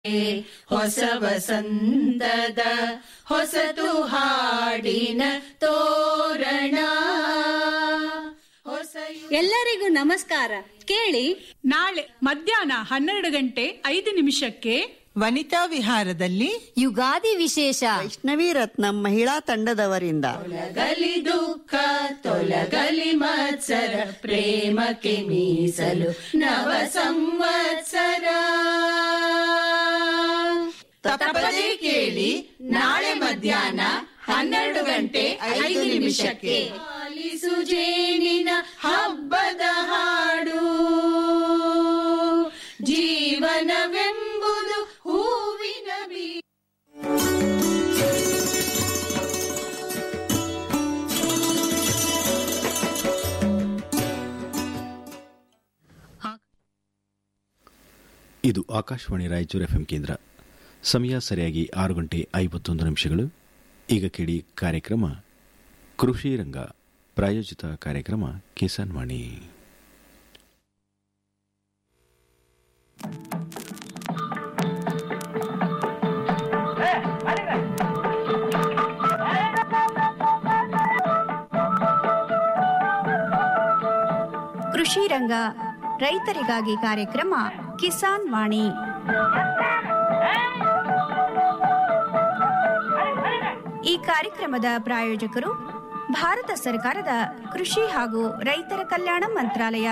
ಹೊಸ ವಸಂತದ ಹೊಸತು ಹಾಡಿನ ತೋರಣ ಹೊಸ ಎಲ್ಲರಿಗೂ ನಮಸ್ಕಾರ ಕೇಳಿ ನಾಳೆ ಮಧ್ಯಾಹ್ನ ಹನ್ನೆರಡು ಗಂಟೆ ಐದು ನಿಮಿಷಕ್ಕೆ ವನಿತಾ ವಿಹಾರದಲ್ಲಿ ಯುಗಾದಿ ವಿಶೇಷ ವೈಷ್ಣವಿ ರತ್ನಂ ಮಹಿಳಾ ತಂಡದವರಿಂದ ತೊಲಗಲಿ ದುಃಖ ತೊಲಗಲಿ ಮತ್ಸರ ಪ್ರೇಮಕ್ಕೆ ಮೀಸಲು ನವ ಸಂವತ್ಸರ ತಪ್ಪದೇ ಕೇಳಿ ನಾಳೆ ಮಧ್ಯಾಹ್ನ ಹನ್ನೆರಡು ಗಂಟೆ ಐದು ನಿಮಿಷಕ್ಕೆ ಆಲಿಸು ಜೇನಿನ ಹಬ್ಬದ ಹಾಡು ಜೀವನವೆಂಬುದು ಹೂವಿನ ಬೀ ಇದು ಆಕಾಶವಾಣಿ ರಾಯಚೂರು ಎಫ್ಎಂ ಕೇಂದ್ರ ಸಮಯ ಸರಿಯಾಗಿ ಆರು ಗಂಟೆ ಐವತ್ತೊಂದು ನಿಮಿಷಗಳು ಈಗ ಕೇಳಿ ಕಾರ್ಯಕ್ರಮ ಕೃಷಿ ರಂಗ ಪ್ರಾಯೋಜಿತ ಕಾರ್ಯಕ್ರಮ ಕಿಸಾನ್ ವಾಣಿ ಕೃಷಿ ರಂಗ ರೈತರಿಗಾಗಿ ಕಾರ್ಯಕ್ರಮ ಕಿಸಾನ್ ವಾಣಿ ಈ ಕಾರ್ಯಕ್ರಮದ ಪ್ರಾಯೋಜಕರು ಭಾರತ ಸರ್ಕಾರದ ಕೃಷಿ ಹಾಗೂ ರೈತರ ಕಲ್ಯಾಣ ಮಂತ್ರಾಲಯ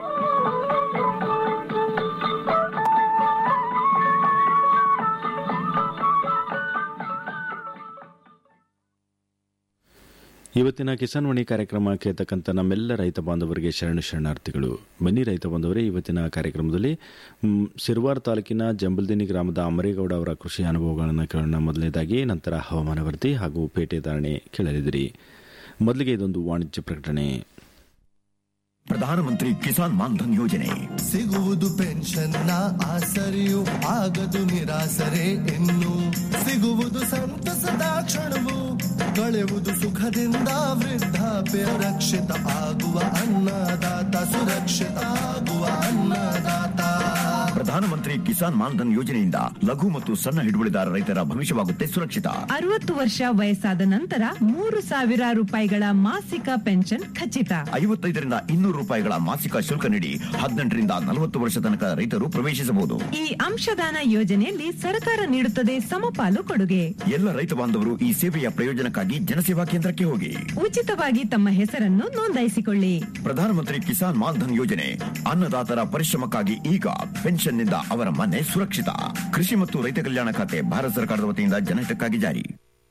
ಇವತ್ತಿನ ಕಿಸಾನ್ ವಾಣಿ ಕಾರ್ಯಕ್ರಮ ಕೇಳ್ತಕ್ಕಂಥ ನಮ್ಮೆಲ್ಲ ರೈತ ಬಾಂಧವರಿಗೆ ಶರಣು ಶರಣಾರ್ಥಿಗಳು ಬನ್ನಿ ರೈತ ಬಾಂಧವರೇ ಇವತ್ತಿನ ಕಾರ್ಯಕ್ರಮದಲ್ಲಿ ಮ್, ಸಿರ್ವಾರ್ ತಾಲೂಕಿನ ಜಂಬಲ್ದಿನಿ ಗ್ರಾಮದ ಅಮರೇಗೌಡ ಅವರ ಕೃಷಿ ಅನುಭವಗಳನ್ನು ಕೇಳೋಣ ಮೊದಲನೇದಾಗಿ ನಂತರ ಹವಾಮಾನ ವರದಿ ಹಾಗೂ ಪೇಟೆ ಧಾರಣೆ ಕೇಳಲಿದಿರಿ ಮೊದಲಿಗೆ ಇದೊಂದು ವಾಣಿಜ್ಯ ಪ್ರಕಟಣೆ ಪ್ರಧಾನಮಂತ್ರಿ ಕಿಸಾನ್ ಮಾನ್ಧನ್ ಯೋಜನೆ ಸಿಗುವುದು ಪೆನ್ಷನ್ನ ಆಸರೆಯು ಆಗದು ನಿರಾಸರೆ ಇನ್ನು ಸಿಗುವುದು ಸಂತಸದ ಕ್ಷಣವು ಕಳೆಯುವುದು ಸುಖದಿಂದ ವೃದ್ಧಾಪ್ಯ ರಕ್ಷಿತ ಆಗುವ ಅನ್ನದಾತ ಸುರಕ್ಷಿತ ಆಗುವ ಅನ್ನದಾತ ಪ್ರಧಾನಮಂತ್ರಿ ಕಿಸಾನ್ ಮಾನ್ಧನ್ ಯೋಜನೆಯಿಂದ ಲಘು ಮತ್ತು ಸಣ್ಣ ಹಿಡುವಳಿದಾರ ರೈತರ ಭವಿಷ್ಯವಾಗುತ್ತೆ ಸುರಕ್ಷಿತ ಅರವತ್ತು ವರ್ಷ ವಯಸ್ಸಾದ ನಂತರ ಮೂರು ಸಾವಿರ ರೂಪಾಯಿಗಳ ಮಾಸಿಕ ಪೆನ್ಷನ್ ಖಚಿತ ಐವತ್ತೈದರಿಂದ ಇನ್ನೂರು ರೂಪಾಯಿಗಳ ಮಾಸಿಕ ಶುಲ್ಕ ನೀಡಿ ಹದಿನೆಂಟರಿಂದ ನಲವತ್ತು ವರ್ಷ ತನಕ ರೈತರು ಪ್ರವೇಶಿಸಬಹುದು ಈ ಅಂಶದಾನ ಯೋಜನೆಯಲ್ಲಿ ಸರ್ಕಾರ ನೀಡುತ್ತದೆ ಸಮಪಾಲು ಕೊಡುಗೆ ಎಲ್ಲ ರೈತ ಬಾಂಧವರು ಈ ಸೇವೆಯ ಪ್ರಯೋಜನಕ್ಕಾಗಿ ಜನಸೇವಾ ಕೇಂದ್ರಕ್ಕೆ ಹೋಗಿ ಉಚಿತವಾಗಿ ತಮ್ಮ ಹೆಸರನ್ನು ನೋಂದಾಯಿಸಿಕೊಳ್ಳಿ ಪ್ರಧಾನಮಂತ್ರಿ ಕಿಸಾನ್ ಮಾನ್ಧನ್ ಯೋಜನೆ ಅನ್ನದಾತರ ಪರಿಶ್ರಮಕ್ಕಾಗಿ ಈಗ ಪೆನ್ಷನ್ನಿಂದ ಅವರ ಮನೆ ಸುರಕ್ಷಿತ ಕೃಷಿ ಮತ್ತು ರೈತ ಕಲ್ಯಾಣ ಖಾತೆ ಭಾರತ ಸರ್ಕಾರದ ವತಿಯಿಂದ ಜನಹಿತಕ್ಕಾಗಿ ಜಾರಿ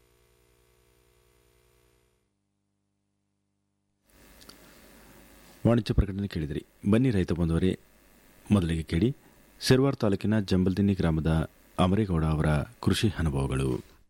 ವಾಣಿಜ್ಯ ಪ್ರಕಟಣೆ ಕೇಳಿದಿರಿ ಬನ್ನಿ ರೈತ ಬಂಧುವರೇ ಮೊದಲಿಗೆ ಕೇಳಿ ಸಿರ್ವಾರ್ ತಾಲೂಕಿನ ಜಂಬಲ್ದಿನ್ನಿ ಗ್ರಾಮದ ಅಮರೇಗೌಡ ಅವರ ಕೃಷಿ ಅನುಭವಗಳು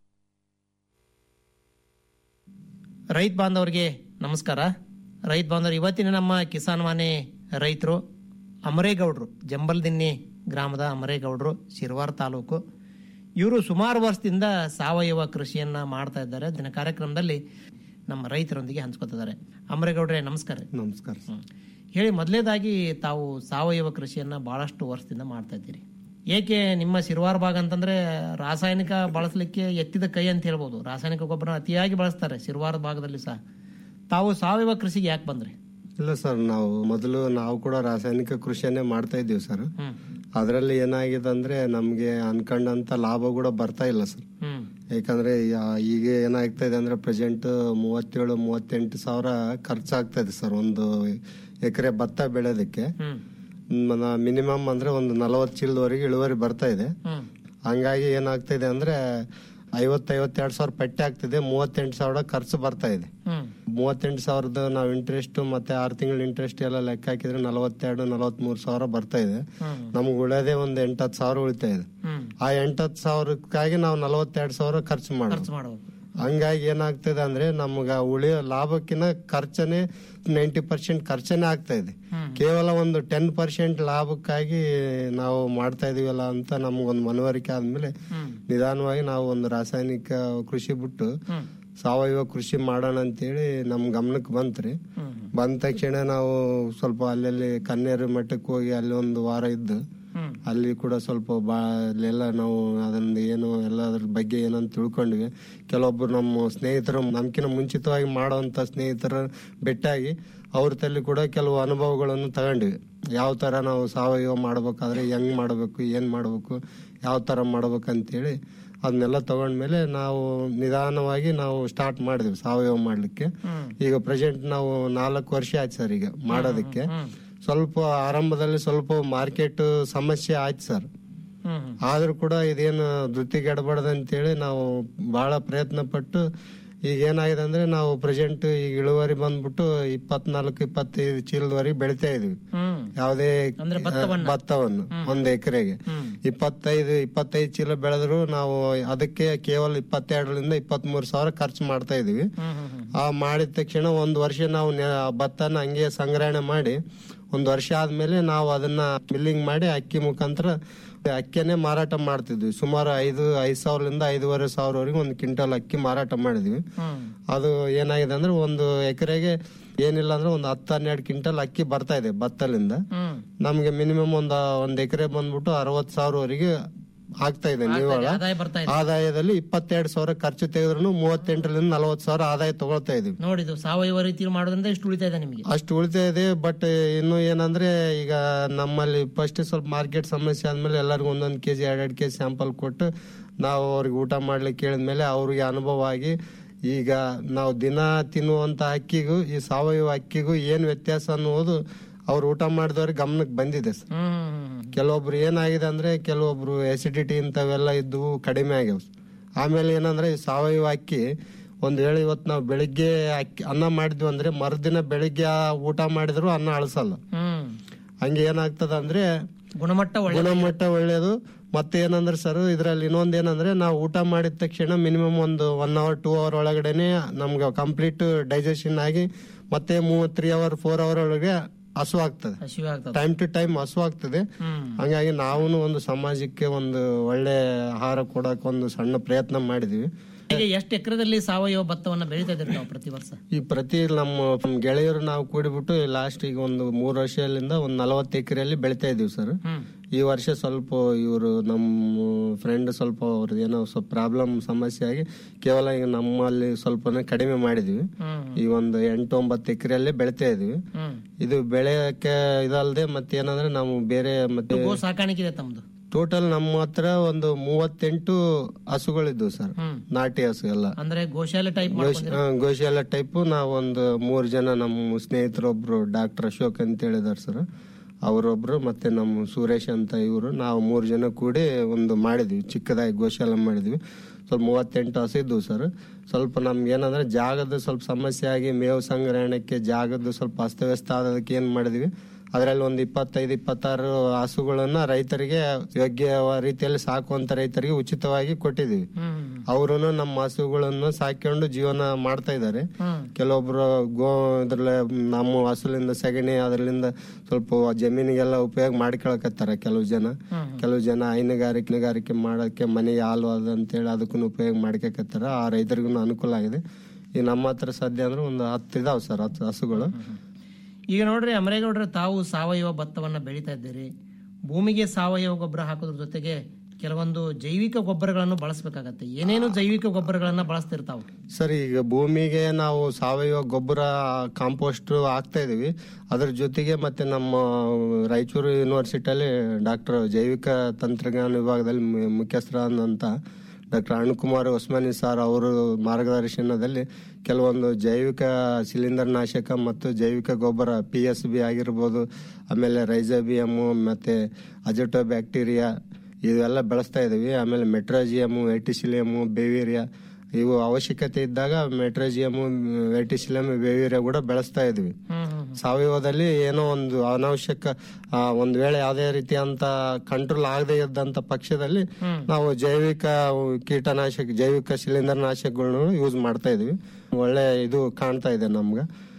ರೈತ ಬಾಂಧವರಿಗೆ ನಮಸ್ಕಾರ ರೈತ ಬಾಂಧವರು ಇವತ್ತಿನ ನಮ್ಮ ಕಿಸಾನ್ ವಾಣಿ ರೈತರು ಅಮರೇಗೌಡರು ಜಂಬಲ್ದಿನ್ನಿ ಗ್ರಾಮದ ಅಮರೇಗೌಡರು ಶಿರ್ವಾರ್ ತಾಲೂಕು ಇವರು ಸುಮಾರು ವರ್ಷದಿಂದ ಸಾವಯವ ಕೃಷಿಯನ್ನ ಮಾಡ್ತಾ ಇದ್ದಾರೆ ದಿನ ಕಾರ್ಯಕ್ರಮದಲ್ಲಿ ನಮ್ಮ ರೈತರೊಂದಿಗೆ ಹಂಚ್ಕೊತಿದ್ದಾರೆ ಅಮರೇಗೌಡ್ರೆ ನಮಸ್ಕಾರ ರೀ. ನಮಸ್ಕಾರ ಹ್ಮ್. ಹೇಳಿ ಮೊದಲೇದಾಗಿ ತಾವು ಸಾವಯವ ಕೃಷಿಯನ್ನ ಬಹಳಷ್ಟು ವರ್ಷದಿಂದ ಮಾಡ್ತಾ ಇದ್ದೀರಿ ಏಕೆ ನಿಮ್ಮ ಸಿರ್ವಾರ್ ಭಾಗ ಅಂತಂದ್ರೆ ರಾಸಾಯನಿಕ ಬಳಸಲಿಕ್ಕೆ ಎತ್ತಿದ ಕೈ ಅಂತ ಹೇಳ್ಬೋದು ರಾಸಾಯನಿಕ ಗೊಬ್ಬರ ಅತಿಯಾಗಿ ಬಳಸ್ತಾರೆ ಸಿರ್ವಾರ ಭಾಗದಲ್ಲಿ ಸಹ ತಾವು ಸಾವಯವ ಕೃಷಿಗೆ ಯಾಕೆ ಬಂದ್ರಿ ಇಲ್ಲ ಸರ್ ನಾವು ಮೊದಲು ನಾವು ಕೂಡ ರಾಸಾಯನಿಕ ಕೃಷಿಯನ್ನೇ ಮಾಡ್ತಾ ಇದ್ದೀವಿ ಸರ್ ಹ್ಮ್ ಅದರಲ್ಲಿ ಏನಾಗಿದೆ ಅಂದ್ರೆ ನಮ್ಗೆ ಅನ್ಕೊಂಡಂತ ಲಾಭ ಕೂಡ ಬರ್ತಾ ಇಲ್ಲ ಸರ್ ಹ್ಮ್ ಯಾಕಂದ್ರೆ ಯಾ- ಈಗ ಏನಾಗ್ತಾ ಇದೆ ಅಂದ್ರೆ ಪ್ರೆಸೆಂಟ್ ಮೂವತ್ತೇಳು ಮೂವತ್ತೆಂಟು ಸಾವಿರ ಖರ್ಚಾಗ್ತಾ ಇದೆ ಸರ್ ಒಂದು ಎಕರೆ ಭತ್ತ ಬೆಳೆಯೋದಕ್ಕೆ ಹ್ಮ್ ಮಿನಿಮಮ್ ಅಂದ್ರೆ ಒಂದು ನಲವತ್ತು ಚೀಲದವರೆಗೆ ಇಳುವರಿ ಬರ್ತಾ ಇದೆ ಹ್ಮ್ ಹಂಗಾಗಿ ಏನಾಗ್ತಾ ಇದೆ ಅಂದ್ರೆ ಐವತ್ತೈವತ್ತೆರಡು ಸಾವಿರ ಪೆಟ್ಟೆ ಆಗ್ತಿದೆ ಮೂವತ್ತೆಂಟು ಸಾವಿರ ಖರ್ಚು ಬರ್ತಾ ಇದೆ ಹ್ಮ್ ಮೂವತ್ತೆಂಟು ಸಾವಿರದ ನಾವು ಇಂಟ್ರೆಸ್ಟ್ ಮತ್ತೆ ಆರು ತಿಂಗಳ ಇಂಟ್ರೆಸ್ಟ್ ಎಲ್ಲ ಲೆಕ್ಕ ಹಾಕಿದ್ರೆ ನಲವತ್ತೆರಡು ನಲವತ್ಮೂರು ಸಾವಿರ ಬರ್ತಾ ಇದೆ ಹ್ಮ್ ನಮ್ಗೆ ಉಳಿಯೋದೇ ಒಂದು ಎಂಟತ್ತು ಸಾವಿರ ಉಳಿತಾ ಇದೆ ಹ್ಮ್ ಆ ಎಂಟತ್ತು ಸಾವಿರಕ್ಕಾಗಿ ನಾವು ನಲವತ್ತೆರಡು ಸಾವಿರ ಖರ್ಚು ಮಾಡೋದು ಖರ್ಚು ಮಾಡಬೇಕು ಹಂಗಾಗಿ ಏನಾಗ್ತದೆ ಅಂದ್ರೆ ನಮ್ಗ ಉಳಿಯೋ ಲಾಭಕ್ಕಿಂತ ಖರ್ಚನೆ ನೈಂಟಿ ಪರ್ಸೆಂಟ್ ಖರ್ಚನೆ ಆಗ್ತಾ ಇದೆ ಕೇವಲ ಒಂದು ಟೆನ್ ಪರ್ಸೆಂಟ್ ಲಾಭಕ್ಕಾಗಿ ನಾವು ಮಾಡ್ತಾ ಇದೀವಲ್ಲ ಅಂತ ನಮ್ಗೊಂದು ಮನವರಿಕೆ ಆದ್ಮೇಲೆ ನಿಧಾನವಾಗಿ ನಾವು ಒಂದು ರಾಸಾಯನಿಕ ಕೃಷಿ ಬಿಟ್ಟು ಸಾವಯವ ಕೃಷಿ ಮಾಡೋಣ ಅಂತೇಳಿ ನಮ್ ಗಮನಕ್ಕೆ ಬಂತ್ರಿ ಬಂದ ತಕ್ಷಣ ನಾವು ಸ್ವಲ್ಪ ಅಲ್ಲಲ್ಲಿ ಕನ್ನೇರು ಮಠಕ್ಕೆ ಹೋಗಿ ಅಲ್ಲಿ ಒಂದು ವಾರ ಇದ್ದು ಅಲ್ಲಿ ಕೂಡ ಸ್ವಲ್ಪ ಬಾ ಅಲ್ಲೆಲ್ಲ ನಾವು ಅದನ್ನ ಏನು ಎಲ್ಲ ಅದ್ರ ಬಗ್ಗೆ ಏನಂತ ತಿಳ್ಕೊಂಡ್ವಿ ಕೆಲವೊಬ್ರು ನಮ್ಮ ಸ್ನೇಹಿತರು ನಮ್ಕಿನ ಮುಂಚಿತವಾಗಿ ಮಾಡೋಂಥ ಸ್ನೇಹಿತರ ಭೇಟಿಯಾಗಿ ಅವ್ರ ತಲೆ ಕೂಡ ಕೆಲವು ಅನುಭವಗಳನ್ನು ತಗೊಂಡ್ವಿ ಯಾವ ತರ ನಾವು ಸಾವಯವ ಮಾಡ್ಬೇಕಾದ್ರೆ ಹೆಂಗ್ ಮಾಡಬೇಕು ಏನ್ ಮಾಡಬೇಕು ಯಾವ ತರ ಮಾಡ್ಬೇಕಂತೇಳಿ ಅದನ್ನೆಲ್ಲ ತಗೊಂಡ್ಮೇಲೆ ನಾವು ನಿಧಾನವಾಗಿ ನಾವು ಸ್ಟಾರ್ಟ್ ಮಾಡಿದ್ವಿ ಸಾವಯವ ಮಾಡ್ಲಿಕ್ಕೆ ಈಗ ಪ್ರೆಸೆಂಟ್ ನಾವು ನಾಲ್ಕು ವರ್ಷ ಆಯ್ತು ಸರ್ ಈಗ ಮಾಡೋದಕ್ಕೆ ಸ್ವಲ್ಪ ಆರಂಭದಲ್ಲಿ ಸ್ವಲ್ಪ ಮಾರ್ಕೆಟ್ ಸಮಸ್ಯೆ ಆಯ್ತು ಸರ್ ಆದ್ರೂ ಕೂಡ ಇದೇನು ಧೃತಿಗೆಡಬಾರ್ದು ಅಂತೇಳಿ ನಾವು ಬಹಳ ಪ್ರಯತ್ನ ಪಟ್ಟು ಈಗ ಏನಾಗಿದೆ ಅಂದ್ರೆ ನಾವು ಪ್ರೆಸೆಂಟ್ ಈಗ ಇಳುವರಿ ಬಂದ್ಬಿಟ್ಟು ಇಪ್ಪತ್ನಾಲ್ಕು ಇಪ್ಪತ್ತೈದು ಚೀಲದವರೆಗೆ ಬೆಳಿತಾ ಇದೀವಿ ಯಾವುದೇ ಭತ್ತವನ್ನು ಒಂದ್ ಎಕರೆಗೆ ಇಪ್ಪತ್ತೈದು ಇಪ್ಪತ್ತೈದು ಚೀಲ ಬೆಳೆದ್ರು ನಾವು ಅದಕ್ಕೆ ಕೇವಲ ಇಪ್ಪತ್ತೆರಡರಿಂದ ಇಪ್ಪತ್ತ್ ಮೂರು ಸಾವಿರ ಖರ್ಚು ಮಾಡ್ತಾ ಇದೀವಿ ಆ ಮಾಡಿದ ತಕ್ಷಣ ಒಂದ್ ವರ್ಷ ನಾವು ನೆ- ಭತ್ತನ ಹಂಗೆ ಸಂಗ್ರಹಣೆ ಮಾಡಿ ಒಂದ್ ವರ್ಷ ಆದ್ಮೇಲೆ ನಾವು ಅದನ್ನ ಮಿಲ್ಲಿಂಗ್ ಮಾಡಿ ಅಕ್ಕಿ ಮುಖಾಂತರ ಅಕ್ಕಿಯನ್ನೇ ಮಾರಾಟ ಮಾಡ್ತಿದ್ವಿ ಸುಮಾರು ಐದು ಐದ್ ಸಾವಿರದಿಂದ ಐದೂವರೆ ಸಾವಿರವರೆಗೆ ಒಂದು ಕ್ವಿಂಟಲ್ ಅಕ್ಕಿ ಮಾರಾಟ ಮಾಡಿದ್ವಿ ಅದು ಏನಾಗಿದೆ ಅಂದ್ರೆ ಒಂದು ಎಕರೆಗೆ ಏನಿಲ್ಲ ಅಂದ್ರೆ ಒಂದು ಹತ್ತು ಹನ್ನೆರಡು ಕ್ವಿಂಟಲ್ ಅಕ್ಕಿ ಬರ್ತಾ ಇದೆ ಭತ್ತಲಿಂದ ನಮ್ಗೆ ಮಿನಿಮಮ್ ಒಂದ್ ಒಂದ್ ಎಕರೆ ಬಂದ್ಬಿಟ್ಟು ಅರವತ್ ಸಾವಿರವರೆಗೆ ಆಗ್ತಾ ಇದೆ ನಿವ್ವಳ ಆದಾಯ ಬರ್ತಾ ಇದೆ ಆದಾಯದಲ್ಲಿ ಇಪ್ಪತ್ತೆರಡು ಸಾವಿರ ಖರ್ಚು ತೆಗೆದ್ರು ಮೂವತ್ತೆಂಟರಿಂದ ನಲವತ್ತು ಸಾವಿರ ಆದಾಯ ತಗೊಳ್ತಾ ಇದೀವಿ ನೋಡಿದು ಸಾವಯವ ರೀತಿಯಲ್ಲಿ ಮಾಡೋದ್ರಿಂದ ಇಷ್ಟು ಉಳಿತಾ ಇದೆ ನಿಮಗೆ ಅಷ್ಟು ಉಳಿತಾ ಇದೆ ಬಟ್ ಇನ್ನು ಏನಂದ್ರೆ ಈಗ ನಮ್ಮಲ್ಲಿ ಫಸ್ಟ್ ಸ್ವಲ್ಪ ಮಾರ್ಕೆಟ್ ಸಮಸ್ಯೆ ಆದ್ಮೇಲೆ ಎಲ್ಲರಿಗೂ ಒಂದೊಂದು ಕೆಜಿ ಎರಡೆರಡು ಕೆಜಿ ಸ್ಯಾಂಪಲ್ ಕೊಟ್ಟು ನಾವು ಅವ್ರಿಗೆ ಊಟ ಮಾಡ್ಲಿಕ್ಕೆ ಹೇಳಿದ್ಮೇಲೆ ಅವ್ರಿಗೆ ಅನುಭವ ಆಗಿ ಈಗ ನಾವು ದಿನ ತಿನ್ನುವಂತ ಅಕ್ಕಿಗೂ ಈ ಸಾವಯವ ಅಕ್ಕಿಗೂ ಏನ್ ವ್ಯತ್ಯಾಸ ಅನ್ನೋದು ಅವ್ರು ಊಟ ಮಾಡಿದವ್ರಿಗೆ ಗಮನಕ್ಕೆ ಬಂದಿದೆ ಸರ್ ಕೆಲವೊಬ್ರು ಏನಾಗಿದೆ ಅಂದ್ರೆ ಕೆಲವೊಬ್ರು ಎಸಿಡಿಟಿ ಇಂಥವೆಲ್ಲ ಇದ್ದು ಕಡಿಮೆ ಆಗ್ಯಾವ ಆಮೇಲೆ ಏನಂದ್ರೆ ಈ ಸಾವಯವ ಅಕ್ಕಿ ಒಂದ್ ವೇಳೆ ಇವತ್ತು ನಾವು ಬೆಳಿಗ್ಗೆ ಅಕ್ಕಿ ಅನ್ನ ಮಾಡಿದ್ವಿ ಅಂದ್ರೆ ಮರುದಿನ ಬೆಳಿಗ್ಗೆ ಆ ಊಟ ಮಾಡಿದ್ರು ಅನ್ನ ಅಳಸಲ್ಲ ಹಂಗೆ ಏನಾಗ್ತದ ಅಂದ್ರೆ ಗುಣಮಟ್ಟ ಗುಣಮಟ್ಟ ಒಳ್ಳೇದು ಮತ್ತೆ ಏನಂದ್ರೆ ಸರ್ ಇದ್ರಲ್ಲಿ ಇನ್ನೊಂದ್ ಏನಂದ್ರೆ ನಾವು ಊಟ ಮಾಡಿದ ತಕ್ಷಣ ಮಿನಿಮಮ್ ಒಂದು ಒನ್ ಅವರ್ ಟೂ ಅವರ್ ಒಳಗಡೆನೆ ನಮ್ಗೆ ಕಂಪ್ಲೀಟ್ ಡೈಜೆಷನ್ ಆಗಿ ಮತ್ತೆ ಮೂವತ್ ತ್ರೀ ಅವರ್ ಫೋರ್ ಅವರ್ ಒಳಗೆ ಹಸು ಆಗ್ತದೆ ಹಸಿವೆ ಆಗ್ತದೆ ಟೈಮ್ ಟು ಟೈಮ್ ಹಸು ಆಗ್ತದೆ ಹಂಗಾಗಿ ನಾವು ಒಂದು ಸಮಾಜಕ್ಕೆ ಒಂದು ಒಳ್ಳೆ ಆಹಾರ ಕೊಡಕ್ ಒಂದು ಸಣ್ಣ ಪ್ರಯತ್ನ ಮಾಡಿದ್ವಿ ಈಗ ಎಷ್ಟು ಎಕರೆದಲ್ಲಿ ಸಾವಯವ ಭತ್ತವನ್ನ ಬೆಳೀತಾ ಇದ್ದೀರಿ ನಾವು ಪ್ರತಿ ವರ್ಷ ಈ ಪ್ರತಿ ನಮ್ಮ ನಮ್ಮ ಗೆಳೆಯರು ನಾವು ಕೂಡಿಬಿಟ್ಟು ಲಾಸ್ಟ್ ಈಗ ಒಂದು ಮೂರು ವರ್ಷದಿಂದ ಒಂದು ನಲವತ್ತು ಎಕರೆಯಲ್ಲಿ ಬೆಳಿತಾ ಇದೀವಿ ಸರ್ ಈ ವರ್ಷ ಸ್ವಲ್ಪ ಇವರು ನಮ್ಮ ಫ್ರೆಂಡ್ ಸ್ವಲ್ಪ ಅವ್ರದ್ದು ಏನೋ ಸ್ವಲ್ಪ ಪ್ರಾಬ್ಲಮ್ ಸಮಸ್ಯೆ ಆಗಿ ಕೇವಲ ಈಗ ನಮ್ಮಲ್ಲಿ ಸ್ವಲ್ಪನೇ ಕಡಿಮೆ ಮಾಡಿದ್ವಿ ಈ ಒಂದು ಎಂಟು ಒಂಬತ್ತು ಎಕರೆಯಲ್ಲಿ ಬೆಳಿತಾ ಇದೀವಿ ಇದು ಬೆಳೆಯಕ್ಕೆ ಇದಲ್ದೆ ಮತ್ತೆ ಏನಂದ್ರೆ ನಾವು ಬೇರೆ ಮತ್ತೆ ಗೋ ಸಾಕಾಣಿಕೆ ಇದೆ ತಮ್ಮದು ಟೋಟಲ್ ನಮ್ಮ ಹತ್ರ ಒಂದು ಮೂವತ್ತೆಂಟು ಹಸುಗಳಿದ್ವು ಸರ್ ನಾಟಿ ಹಸು ಎಲ್ಲ ಅಂದ್ರೆ ಗೋಶಾಲೆ ಟೈಪ್ ಗೋಶ್- ಆ, ಗೋಶಾಲೆ ಟೈಪ್ ನಾವೊಂದು ಮೂರ್ ಜನ ನಮ್ಮ ಸ್ನೇಹಿತರೊಬ್ರು ಡಾಕ್ಟರ್ ಅಶೋಕ್ ಅಂತ ಹೇಳಿದಾರೆ ಸರ್ ಅವರೊಬ್ರು ಮತ್ತೆ ನಮ್ಮ ಸುರೇಶ್ ಅಂತ ಇವರು ನಾವು ಮೂರ್ ಜನ ಕೂಡಿ ಒಂದು ಮಾಡಿದ್ವಿ ಚಿಕ್ಕದಾಗಿ ಗೋಶಾಲೆ ಮಾಡಿದ್ವಿ ಸ್ವಲ್ಪ ಮೂವತ್ತೆಂಟು ಹಸು ಇದ್ವು ಸರ್ ಸ್ವಲ್ಪ ನಮ್ಗೆ ಏನಂದ್ರೆ ಜಾಗದ ಸ್ವಲ್ಪ ಸಮಸ್ಯೆ ಆಗಿ ಮೇವು ಸಂಗ್ರಹಣೆಗೆ ಜಾಗದ ಸ್ವಲ್ಪ ಅಸ್ತವ್ಯಸ್ತ ಆದದಕ್ಕೆ ಏನ್ ಮಾಡಿದ್ವಿ ಅದರಲ್ಲಿ ಒಂದು ಇಪ್ಪತ್ತೈದು ಇಪ್ಪತ್ತಾರು ಹಸುಗಳನ್ನ ರೈತರಿಗೆ ಯೋಗ್ಯ ರೀತಿಯಲ್ಲಿ ಸಾಕುವಂತ ರೈತರಿಗೆ ಉಚಿತವಾಗಿ ಕೊಟ್ಟಿದೀವಿ ಅವರು ನಮ್ಮ ಹಸುಗಳನ್ನು ಸಾಕೊಂಡು ಜೀವನ ಮಾಡ್ತಾ ಇದ್ದಾರೆ ಕೆಲವೊಬ್ರು ಗೋ ಇದ್ರಲ್ಲ ನಮ್ಮ ಹಸುಲಿಂದ ಸಗಣಿ ಅದರಿಂದ ಸ್ವಲ್ಪ ಜಮೀನಿಗೆಲ್ಲ ಉಪಯೋಗ ಮಾಡ್ಕೊಳಕತ್ತಾರ ಕೆಲವು ಜನ ಕೆಲವು ಜನ ಹೈನುಗಾರಿಕೆ ಹೈನುಗಾರಿಕೆ ಮಾಡಕ್ಕೆ ಮನೆಗೆ ಹಾಲು ಅದು ಅಂತೇಳಿ ಅದಕ್ಕೂ ಉಪಯೋಗ ಮಾಡ್ಕೊಕತ್ತಾರ ಆ ರೈತರಿಗೂ ಅನುಕೂಲ ಆಗಿದೆ ಈ ನಮ್ಮ ಹತ್ರ ಸದ್ಯ ಅಂದ್ರೆ ಒಂದು ಹತ್ತು ಇದಾವ್ ಸರ್ ಹತ್ತು ಹಸುಗಳು ಈಗ ನೋಡ್ರಿ ಅಮರೇಗೌಡ್ರೆ ತಾವು ಸಾವಯವ ಭತ್ತವನ್ನ ಬೆಳೀತಾ ಇದ್ದೀರಿ ಭೂಮಿಗೆ ಸಾವಯವ ಗೊಬ್ಬರ ಹಾಕೋದ್ರ ಜೊತೆಗೆ ಕೆಲವೊಂದು ಜೈವಿಕ ಗೊಬ್ಬರಗಳನ್ನು ಬಳಸಬೇಕಾಗತ್ತೆ ಏನೇನು ಜೈವಿಕ ಗೊಬ್ಬರಗಳನ್ನ ಬಳಸ್ತಿರ್ತಾವ ಸರ್ ಈಗ ಭೂಮಿಗೆ ನಾವು ಸಾವಯವ ಗೊಬ್ಬರ ಕಾಂಪೋಸ್ಟ್ ಹಾಕ್ತಾ ಇದೀವಿ ಅದ್ರ ಜೊತೆಗೆ ಮತ್ತೆ ನಮ್ಮ ರಾಯಚೂರು ಯೂನಿವರ್ಸಿಟಿಯಲ್ಲಿ ಡಾಕ್ಟರ್ ಜೈವಿಕ ತಂತ್ರಜ್ಞಾನ ವಿಭಾಗದಲ್ಲಿ ಮು- ಮುಖ್ಯಸ್ಥರಾದಂತ ಡಾಕ್ಟರ್ ಅರುಣ್ಕುಮಾರ್ ಉಸ್ಮಾನಿ ಸರ್ ಅವರು ಮಾರ್ಗದರ್ಶನದಲ್ಲಿ ಕೆಲವೊಂದು ಜೈವಿಕ ಸಿಲಿಂಡರ್ ನಾಶಕ ಮತ್ತು ಜೈವಿಕ ಗೊಬ್ಬರ ಪಿ ಎಸ್ ಬಿ ಆಗಿರ್ಬೋದು ಆಮೇಲೆ ರೈಜೋಬಿಯಮ್ ಮತ್ತೆ ಅಜಟೋ ಬ್ಯಾಕ್ಟೀರಿಯಾ ಇವೆಲ್ಲ ಬೆಳೆಸ್ತಾ ಇದೀವಿ ಆಮೇಲೆ ಮೆಟ್ರೋಜಿಯಮು ವೆಟಿಸಿಲಿಯಮು ಬೇವಿರಿಯಾ ಇವು ಅವಶ್ಯಕತೆ ಇದ್ದಾಗ ಮೆಟ್ರೋಜಿಯಮು ವೆಟಿಸಿಲಿಯಮ್ ಬೇವಿರಿಯಾ ಕೂಡ ಬೆಳೆಸ್ತಾ ಇದೀವಿ ಸಾವಯವದಲ್ಲಿ ಏನೋ ಒಂದು ಅನಾವಶ್ಯಕ ಆ, ಒಂದ್ ವೇಳೆ ಯಾವುದೇ ರೀತಿಯಂತ ಕಂಟ್ರೋಲ್ ಆಗದೆ ಇದ್ದಂತ ಪಕ್ಷದಲ್ಲಿ ನಾವು ಜೈವಿಕ ಕೀಟನಾಶಕ ಜೈವಿಕ ಶಿಲೀಂಧ್ರ ನಾಶಕಗಳನ್ನು ಯೂಸ್ ಮಾಡ್ತಾ ಇದೀವಿ ಒಳ್ಳೆ ಇದು ಕಾಣ್ತಾ ಇದೆ ನಮ್ಗ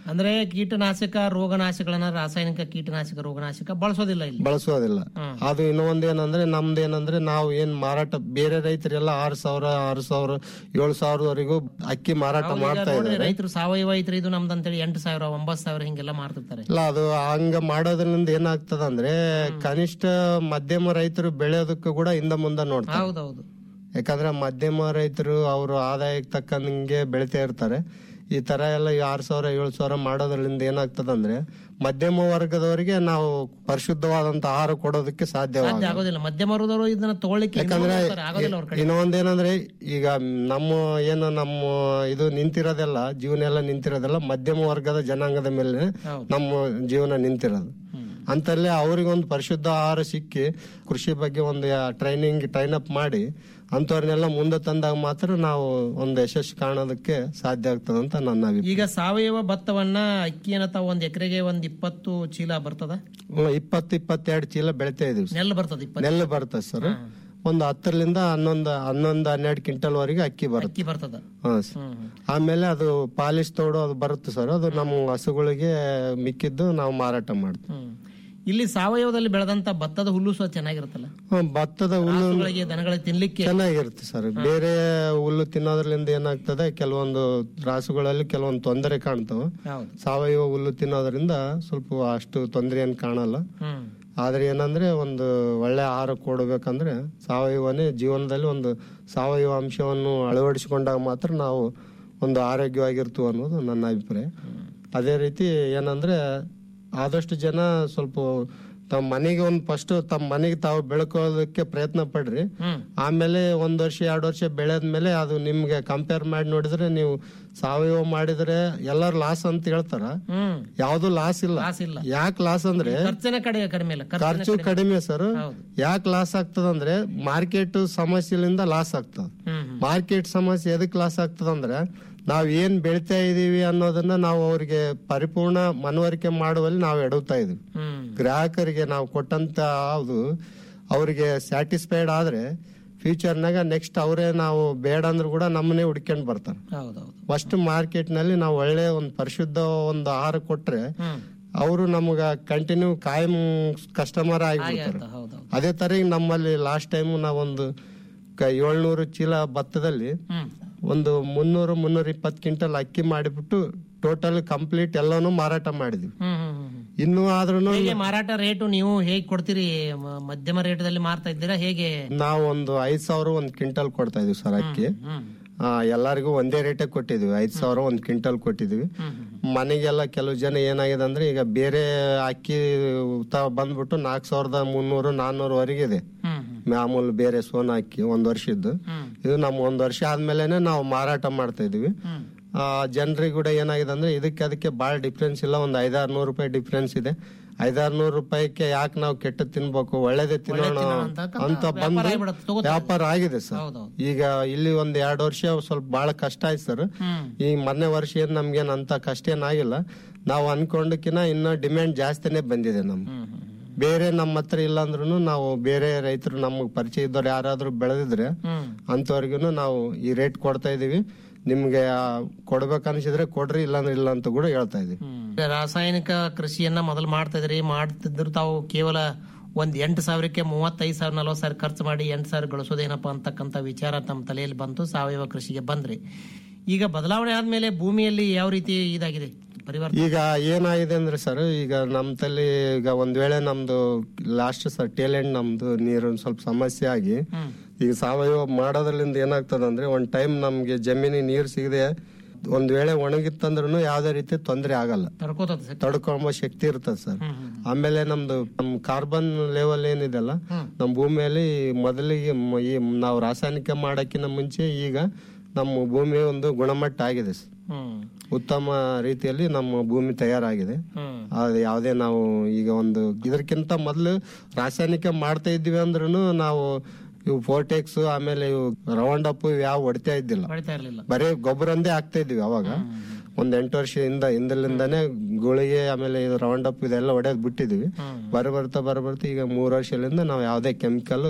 ಅಂದ್ರೆ ಕೀಟನಾಶಕ ರೋಗನಾಶಕಗಳನ್ನ ರಾಸಾಯನಿಕ ಕೀಟನಾಶಕ ರೋಗನಾಶಕ ಬಳಸೋದಿಲ್ಲ ಇಲ್ಲಿ ಬಳಸೋದಿಲ್ಲ ಅದು ಇನ್ನೊಂದ್ ಏನಂದ್ರೆ ನಮ್ದು ಏನಂದ್ರೆ ನಾವು ಏನ್ ಮಾರಾಟ ಬೇರೆ ರೈತರೆಲ್ಲ ಆರ್ ಸಾವಿರ ಆರು ಸಾವಿರ ಏಳು ಸಾವಿರವರೆಗೂ ಅಕ್ಕಿ ಮಾರಾಟ ಹೌದು, ಈಗ ಮಾಡ್ತಾ ನೋಡ್ರಿ ಇದ್ದಾರೆ ರೈತರು ಸಾವಯವ ಐತ್ರಿ ಇದು ನಮ್ದು ಅಂತೇಳಿ ಎಂಟು ಸಾವಿರ ಒಂಬತ್ತು ಸಾವಿರ ಹಿಂಗೆಲ್ಲ ಮಾರ್ತಿರ್ತಾರೆ ಇಲ್ಲ ಅದು ಹಂಗ ಮಾಡೋದ್ರಿಂದ ಏನಾಗ್ತದ ಅಂದ್ರೆ ಕನಿಷ್ಠ ಮಧ್ಯಮ ರೈತರು ಬೆಳೆಯೋದಕ್ಕೂ ಕೂಡ ಹಿಂದ ಮುಂದೆ ನೋಡ್ತಾರೆ ಹೌದೌದು ಯಾಕಂದ್ರೆ ಮಧ್ಯಮ ರೈತರು ಅವರು ಆದಾಯಕ್ಕೆ ತಕ್ಕಂಗೆ ಬೆಳಿತಾ ಇರ್ತಾರೆ ಈ ತರ ಎಲ್ಲ ಆರ್ ಸಾವಿರ ಏಳು ಸಾವಿರ ಮಾಡೋದ್ರಿಂದ ಏನಾಗ್ತದಂದ್ರೆ ಮಧ್ಯಮ ವರ್ಗದವರಿಗೆ ನಾವು ಪರಿಶುದ್ಧವಾದಂತ ಆಹಾರ ಕೊಡೋದಕ್ಕೆ ಸಾಧ್ಯ ಸಾಧ್ಯವಾಗಲ್ಲ ಆಗೋದಿಲ್ಲ ಮಧ್ಯಮ ವರ್ಗದವರು ಇದನ್ನ ತಗೊಳ್ಳಿಕ್ಕೆ ಯಾಕಂದ್ರೆ ಹಿಂದೆ ಆಗೋದಿಲ್ಲ ಅವ್ರ ಕಡೆ ಇನ್ನೊಂದೇನಂದ್ರೆ ಈಗ ನಮ್ಮ ಏನು ನಮ್ಮ ಇದು ನಿಂತಿರೋದೆಲ್ಲ ಜೀವನ ಎಲ್ಲ ನಿಂತಿರೋದೆಲ್ಲ ಮಧ್ಯಮ ವರ್ಗದ ಜನಾಂಗದ ಮೇಲೆ ನಮ್ಮ ಜೀವನ ನಿಂತಿರೋದು ಅಂತಲ್ಲೇ ಅವ್ರಿಗೊಂದು ಪರಿಶುದ್ಧ ಆಹಾರ ಸಿಕ್ಕಿ ಕೃಷಿ ಬಗ್ಗೆ ಒಂದು ಟ್ರೈನಿಂಗ್ ಟ್ರೈನ್ ಅಪ್ ಮಾಡಿ ಅಂತವ್ರನ್ನೆಲ್ಲ ಮುಂದೆ ತಂದಾಗ ಮಾತ್ರ ನಾವು ಒಂದು ಯಶಸ್ಸು ಕಾಣೋದಕ್ಕೆ ಸಾಧ್ಯ ಆಗ್ತದಂತ ನನ್ನ ಅಭಿಪ್ರಾಯ ಈಗ ಸಾವಯವ ಭತ್ತವನ್ನ ಅಕ್ಕಿಯನ್ನ ತಾವು ಒಂದ್ ಎಕರೆಗೆ ಒಂದ್ ಇಪ್ಪತ್ತು ಚೀಲ ಬರ್ತದ ಹ್ಮ್, ಇಪ್ಪತ್ತು ಇಪ್ಪತ್ತೆರಡು ಚೀಲ ಬೆಳಿತಾ ಇದೀವಿ ಸರ್. ನೆಲ್ ಬರ್ತದ ಇಪ್ಪತ್ತು ನೆಲ್ಲು ಬರ್ತದೆ ಸರ್ ಒಂದು ಹತ್ತರಿಂದ ಹನ್ನೊಂದು ಹನ್ನೊಂದು ಹನ್ನೆರಡು ಕ್ವಿಂಟಲ್ ವರೆಗೆ ಅಕ್ಕಿ ಬರುತ್ತೆ ಅಕ್ಕಿ ಬರ್ತದ ಹಾ ಸರ್. ಆಮೇಲೆ ಅದು ಪಾಲಿಶ್ ತೋಡು ಅದು ಬರುತ್ತೆ ಸರ್ ಅದು ನಮ್ಮ ಹಸುಗಳಿಗೆ ಮಿಕ್ಕಿದ್ದು ನಾವು ಮಾರಾಟ ಮಾಡ್ತೀವಿ ಹ್ಮ್. ಇಲ್ಲಿ ಸಾವಯವದಲ್ಲಿ ಬೆಳೆದಂತ ಭತ್ತದ ಹುಲ್ಲು ಸಹ ಚೆನ್ನಾಗಿರುತ್ತಲ್ಲ ಹ್ಮ್, ಭತ್ತದ ಹುಲ್ಲು ಹಸುಗಳಿಗೆ ದನಗಳಿಗೆ ತಿನ್ಲಿಕ್ಕೆ ಚೆನ್ನಾಗಿರುತ್ತೆ ಸರ್ ಬೇರೆ ಹುಲ್ಲು ತಿನ್ನೋದ್ರಿಂದ ಏನಾಗ್ತದೆ ಕೆಲವೊಂದು ರಾಸುಗಳಲ್ಲಿ ಕೆಲವೊಂದು ತೊಂದರೆ ಕಾಣ್ತವೆ ಹೌದು ಸಾವಯವ ಹುಲ್ಲು ತಿನ್ನೋದ್ರಿಂದ ಸ್ವಲ್ಪ ಅಷ್ಟು ತೊಂದರೆ ಏನು ಕಾಣಲ್ಲ ಹ್ಮ್ ಆದ್ರೆ ಏನಂದ್ರೆ ಒಂದು ಒಳ್ಳೆ ಆಹಾರ ಕೊಡಬೇಕಂದ್ರೆ ಸಾವಯವನೇ ಜೀವನದಲ್ಲಿ ಒಂದು ಸಾವಯವ ಅಂಶವನ್ನು ಅಳವಡಿಸಿಕೊಂಡಾಗ ಮಾತ್ರ ನಾವು ಒಂದು ಆರೋಗ್ಯವಾಗಿರ್ತೀವಿ ಅನ್ನೋದು ನನ್ನ ಅಭಿಪ್ರಾಯ ಅದೇ ರೀತಿ ಏನಂದ್ರೆ ಆದಷ್ಟು ಜನ ಸ್ವಲ್ಪ ತಮ್ಮ ಮನೆಗೆ ಒಂದು ಫಸ್ಟ್ ತಮ್ಮ ಮನೆಗೆ ತಾವು ಬೆಳ್ಕೊಳ್ಳೋದಕ್ಕೆ ಪ್ರಯತ್ನ ಪಡ್ರಿ ಆಮೇಲೆ ಒಂದ್ ವರ್ಷ ಎರಡು ವರ್ಷ ಬೆಳೆದ್ಮೇಲೆ ಅದು ನಿಮ್ಗೆ ಕಂಪೇರ್ ಮಾಡಿ ನೋಡಿದ್ರೆ ನೀವು ಸಾವಯವ ಮಾಡಿದ್ರೆ ಎಲ್ಲಾರು ಲಾಸ್ ಅಂತ ಹೇಳ್ತಾರ ಹ್ಮ್ ಯಾವ್ದು ಲಾಸ್ ಇಲ್ಲ ಲಾಸ್ ಇಲ್ಲ ಯಾಕೆ ಲಾಸ್ ಅಂದ್ರೆ ಖರ್ಚಿನ ಕಡೆ ಕಡಿಮೆ ಇಲ್ಲ ಖರ್ಚಿನ ಖರ್ಚು ಕಡಿಮೆ ಸರ್ ಯಾಕೆ ಲಾಸ್ ಆಗ್ತದಂದ್ರೆ ಮಾರ್ಕೆಟ್ ಸಮಸ್ಯೆಲಿಂದ ಲಾಸ್ ಆಗ್ತದ ಹ್ಮ್ ಮಾರ್ಕೆಟ್ ಸಮಸ್ಯೆ ಎದಕ್ ಲಾಸ್ ಆಗ್ತದಂದ್ರೆ ನಾವ್ ಏನ್ ಬೆಳಿತಾ ಇದೀವಿ ಅನ್ನೋದನ್ನ ನಾವು ಅವ್ರಿಗೆ ಪರಿಪೂರ್ಣ ಮನವರಿಕೆ ಮಾಡುವಲ್ಲಿ ನಾವು ಎಡುತ್ತಾ ಇದೀವಿ ಹ್ಮ್ ಗ್ರಾಹಕರಿಗೆ ನಾವು ಕೊಟ್ಟಂತ ಅದು ಅವರಿಗೆ ಸ್ಯಾಟಿಸ್ಫೈಡ್ ಆದ್ರೆ ಫ್ಯೂಚರ್ನಾಗ ನೆಕ್ಸ್ಟ್ ಅವರೇ ನಾವು ಬೇಡ ಅಂದ್ರೂ ಕೂಡ ನಮ್ಮನ್ನೇ ಹುಡ್ಕೊಂಡ್ ಬರ್ತಾರೆ ಹೌದೌದು ಫಸ್ಟ್ ಮಾರ್ಕೆಟ್ ನಲ್ಲಿ ನಾವು ಒಳ್ಳೆ ಒಂದು ಪರಿಶುದ್ಧ ಒಂದು ಆಹಾರ ಕೊಟ್ರೆ ಹ್ಮ್ ಅವರು ನಮಗ ಕಂಟಿನ್ಯೂ ಕಾಯಂ ಕಸ್ಟಮರ್ ಆಗಿಬಿಡ್ತಾರೆ ಹೌದೌದು ಅದೇ ತರ ಈಗ ನಮ್ಮಲ್ಲಿ ಲಾಸ್ಟ್ ಟೈಮ್ ನಾವೊಂದು ಕ- ಏಳ್ನೂರು ಚೀಲ ಭತ್ತದಲ್ಲಿ ಹ್ಮ್ ಒಂದು ಮುನ್ನೂರು ಮುನ್ನೂರ ಇಪ್ಪತ್ತು ಕ್ವಿಂಟಲ್ ಅಕ್ಕಿ ಮಾಡಿಬಿಟ್ಟು ಟೋಟಲ್ ಕಂಪ್ಲೀಟ್ ಎಲ್ಲಾನು ಮಾರಾಟ ಮಾಡಿದ್ವಿ ಹ್ಮ್ ಹ್ಮ್ ಹ್ಮ್ ಹ್ಮ್. ಇನ್ನೂ ಆದ್ರೂ ಹೇಗೆ ಮಾರಾಟ ರೇಟು ನೀವು ಹೇಗೆ ಕೊಡ್ತೀರಿ ಮ- ಮಧ್ಯಮ ರೇಟದಲ್ಲಿ ಮಾರ್ತಾ ಇದ್ದೀರಾ ಹೇಗೆ ನಾವು ಒಂದು ಐದ್ ಸಾವಿರ ಒಂದ್ ಕ್ವಿಂಟಲ್ ಕೊಡ್ತಾ ಇದೀವಿ ಸರ್ ಅಕ್ಕಿ ಹ್ಮ್ ಆ, ಎಲ್ಲರಿಗೂ ಒಂದೇ ರೇಟೇ ಕೊಟ್ಟಿದ್ವಿ ಐದ್ ಸಾವಿರ ಒಂದ್ ಕ್ವಿಂಟಲ್ ಕೊಟ್ಟಿದ್ವಿ ಮನೆಗೆಲ್ಲ ಕೆಲವು ಜನ ಏನಾಗಿದೆ ಅಂದ್ರೆ ಈಗ ಬೇರೆ ಅಕ್ಕಿ ತ- ಬಂದ್ಬಿಟ್ಟು ನಾಲ್ಕ್ ಸಾವಿರದ ಮುನ್ನೂರು ನಾನ್ನೂರು ವರೆಗೆ ಇದೆ ಹ್ಮ್ ಮಾಮೂಲು ಬೇರೆ ಸೋನಾ ಅಕ್ಕಿ ಒಂದ್ ವರ್ಷದ್ದು ಇದು ನಮ್ ಒಂದ್ ವರ್ಷ ಆದ್ಮೇಲೆನೆ ನಾವು ಮಾರಾಟ ಮಾಡ್ತಾ ಇದೀವಿ ಆ ಜನರಿಗೆ ಕೂಡ ಏನಾಗಿದೆ ಅಂದ್ರೆ ಇದಕ್ಕೆ ಅದಕ್ಕೆ ಬಹಳ ಡಿಫ್ರೆನ್ಸ್ ಇಲ್ಲ ಒಂದ್ ಐದಾರು ನೂರು ರೂಪಾಯಿ ಡಿಫ್ರೆನ್ಸ್ ಇದೆ ಐದಾರು ನೂರು ರೂಪಾಯಿಗೆ ಯಾಕೆ ನಾವು ಕೆಟ್ಟ ತಿನ್ಬೇಕು ಒಳ್ಳೇದೇ ತಿನ್ನೋಣ ಅಂತ ಬಂದು ವ್ಯಾಪಾರ ಆಗಿದೆ ಸರ್ ಈಗ ಇಲ್ಲಿ ಒಂದ್ ಎರಡು ವರ್ಷ ಸ್ವಲ್ಪ ಬಹಳ ಕಷ್ಟ ಆಯ್ತು ಸರ್ ಈ ಮೊನ್ನೆ ವರ್ಷ ಏನ್ ನಮ್ಗೇನ್ ಅಂತ ಕಷ್ಟ ಏನಾಗಿಲ್ಲ ನಾವು ಅನ್ಕೊಂಡಕ್ಕಿನ ಇನ್ನ ಡಿಮ್ಯಾಂಡ್ ಜಾಸ್ತಿನೇ ಬಂದಿದೆ ನಮ್ ಬೇರೆ ನಮ್ಮ ಹತ್ರ ಇಲ್ಲ ಅಂದ್ರೂ ನಾವು ಬೇರೆ ರೈತರು ನಮಗ್ ಪರಿಚಯ ಇದ್ದವ್ರು ಯಾರಾದ್ರೂ ಬೆಳೆದಿದ್ರೆ ಅಂತವ್ರಿಗೂ ನಾವು ಈ ರೇಟ್ ಕೊಡ್ತಾ ಇದೀವಿ ನಿಮ್ಗೆ ಆ, ಕೊಡ್ಬೇಕನ್ಸಿದ್ರೆ ಕೊಡ್ರಿ ಇಲ್ಲಾಂದ್ರೆ ಇಲ್ಲ ಅಂತ ಕೂಡ ಹೇಳ್ತಾ ಇದೀವಿ ರಾಸಾಯನಿಕ ಕೃಷಿಯನ್ನ ಮೊದಲು ಮಾಡ್ತಾ ಇದ್ರಿ ಮಾಡ್ತಿದ್ರು ತಾವು ಕೇವಲ ಒಂದ್ ಎಂಟು ಸಾವಿರಕ್ಕೆ ಮೂವತ್ತೈದು ಸಾವಿರ ನಲವತ್ತು ಸಾವಿರ ಖರ್ಚು ಮಾಡಿ ಎಂಟು ಸಾವಿರ ಗಳಿಸೋದೇನಪ್ಪ ಅಂತಕ್ಕಂಥ ವಿಚಾರ ತಮ್ಮ ತಲೆಯಲ್ಲಿ ಬಂತು ಸಾವಯವ ಕೃಷಿಗೆ ಬಂದ್ರಿ ಈಗ ಬದಲಾವಣೆ ಆದ್ಮೇಲೆ ಭೂಮಿಯಲ್ಲಿ ಯಾವ ರೀತಿ ಇದಾಗಿದೆ ಪರಿವರ್ತನೆ ಈಗ ಏನಾಗಿದೆ ಅಂದ್ರೆ ಸರ್ ಈಗ ನಮ್ ತಲ್ಲಿ ಈಗ ಒಂದ್ ವೇಳೆ ನಮ್ದು ಲಾಸ್ಟ್ ಸರ್ ಟೇಲೆಂಟ್ ನಮ್ದು ನೀರು ಒಂದ್ ಸ್ವಲ್ಪ ಸಮಸ್ಯೆ ಆಗಿ ಈಗ ಸಾವಯವ ಮಾಡೋದ್ರಿಂದ ಏನಾಗ್ತದ ಅಂದ್ರೆ ಒಂದ್ ಟೈಮ್ ನಮ್ಗೆ ಜಮೀನಿಗೆ ನೀರ್ ಸಿಗದೆ ಒಂದ್ ವೇಳೆ ಒಣಗಿತ್ತಂದ್ರೂ ಯಾವ್ದೇ ರೀತಿ ತೊಂದರೆ ಆಗಲ್ಲ ತಡ್ಕೋತದ ಸರ್ ತಡ್ಕೊಂಬ ಶಕ್ತಿ ಇರ್ತದೆ ಸರ್ ಆಮೇಲೆ ನಮ್ದು ನಮ್ ಕಾರ್ಬನ್ ಲೆವೆಲ್ ಏನಿದೆಲ್ಲ ನಮ್ ಭೂಮಿಯಲ್ಲಿ ಮೊದಲಿಗೆ ಮ- ಈ ನಾವು ರಾಸಾಯನಿಕ ಮಾಡಕ್ಕಿಂತ ಮುಂಚೆ ಈಗ ನಮ್ಮ ಭೂಮಿ ಒಂದು ಗುಣಮಟ್ಟ ಆಗಿದೆ ಸರ್ ಹ್ಮ್ ಉತ್ತಮ ರೀತಿಯಲ್ಲಿ ನಮ್ಮ ಭೂಮಿ ತಯಾರಾಗಿದೆ ಹ್ಮ್ ಅದು ಯಾವುದೇ ನಾವು ಈಗ ಒಂದು ಇದಕ್ಕಿಂತ ಮೊದಲು ರಾಸಾಯನಿಕ ಮಾಡ್ತಾ ಇದ್ವಿ ಅಂದ್ರೂ ನಾವು ಇವು ಫೋರ್ಟೆಕ್ಸ್ ಆಮೇಲೆ ಇವು ರೌಂಡ್ ಅಪ್ ಯಾವ ಹೊಡಿತಾ ಇದ್ದಿಲ್ಲ ಹೊಡಿತಾ ಇರ್ಲಿಲ್ಲ ಬರೀ ಗೊಬ್ಬರಂದೇ ಆಗ್ತಾ ಇದ್ವಿ ಅವಾಗ ಒಂದ್ ಎಂಟು ವರ್ಷದಿಂದ ಹಿಂದಲಿಂದಾನೇ ಗುಳಿಗೆ ಆಮೇಲೆ ಇದು ರೌಂಡ್ ಅಪ್ ಇದೆಲ್ಲ ಹೊಡೆಯೋದ್ ಬಿಟ್ಟಿದ್ವಿ ಬರ ಬರ್ತಾ ಬರ ಬರ್ತಾ ಈಗ ಮೂರ್ ವರ್ಷದಿಂದ ನಾವು ಯಾವ್ದೇ ಕೆಮಿಕಲ್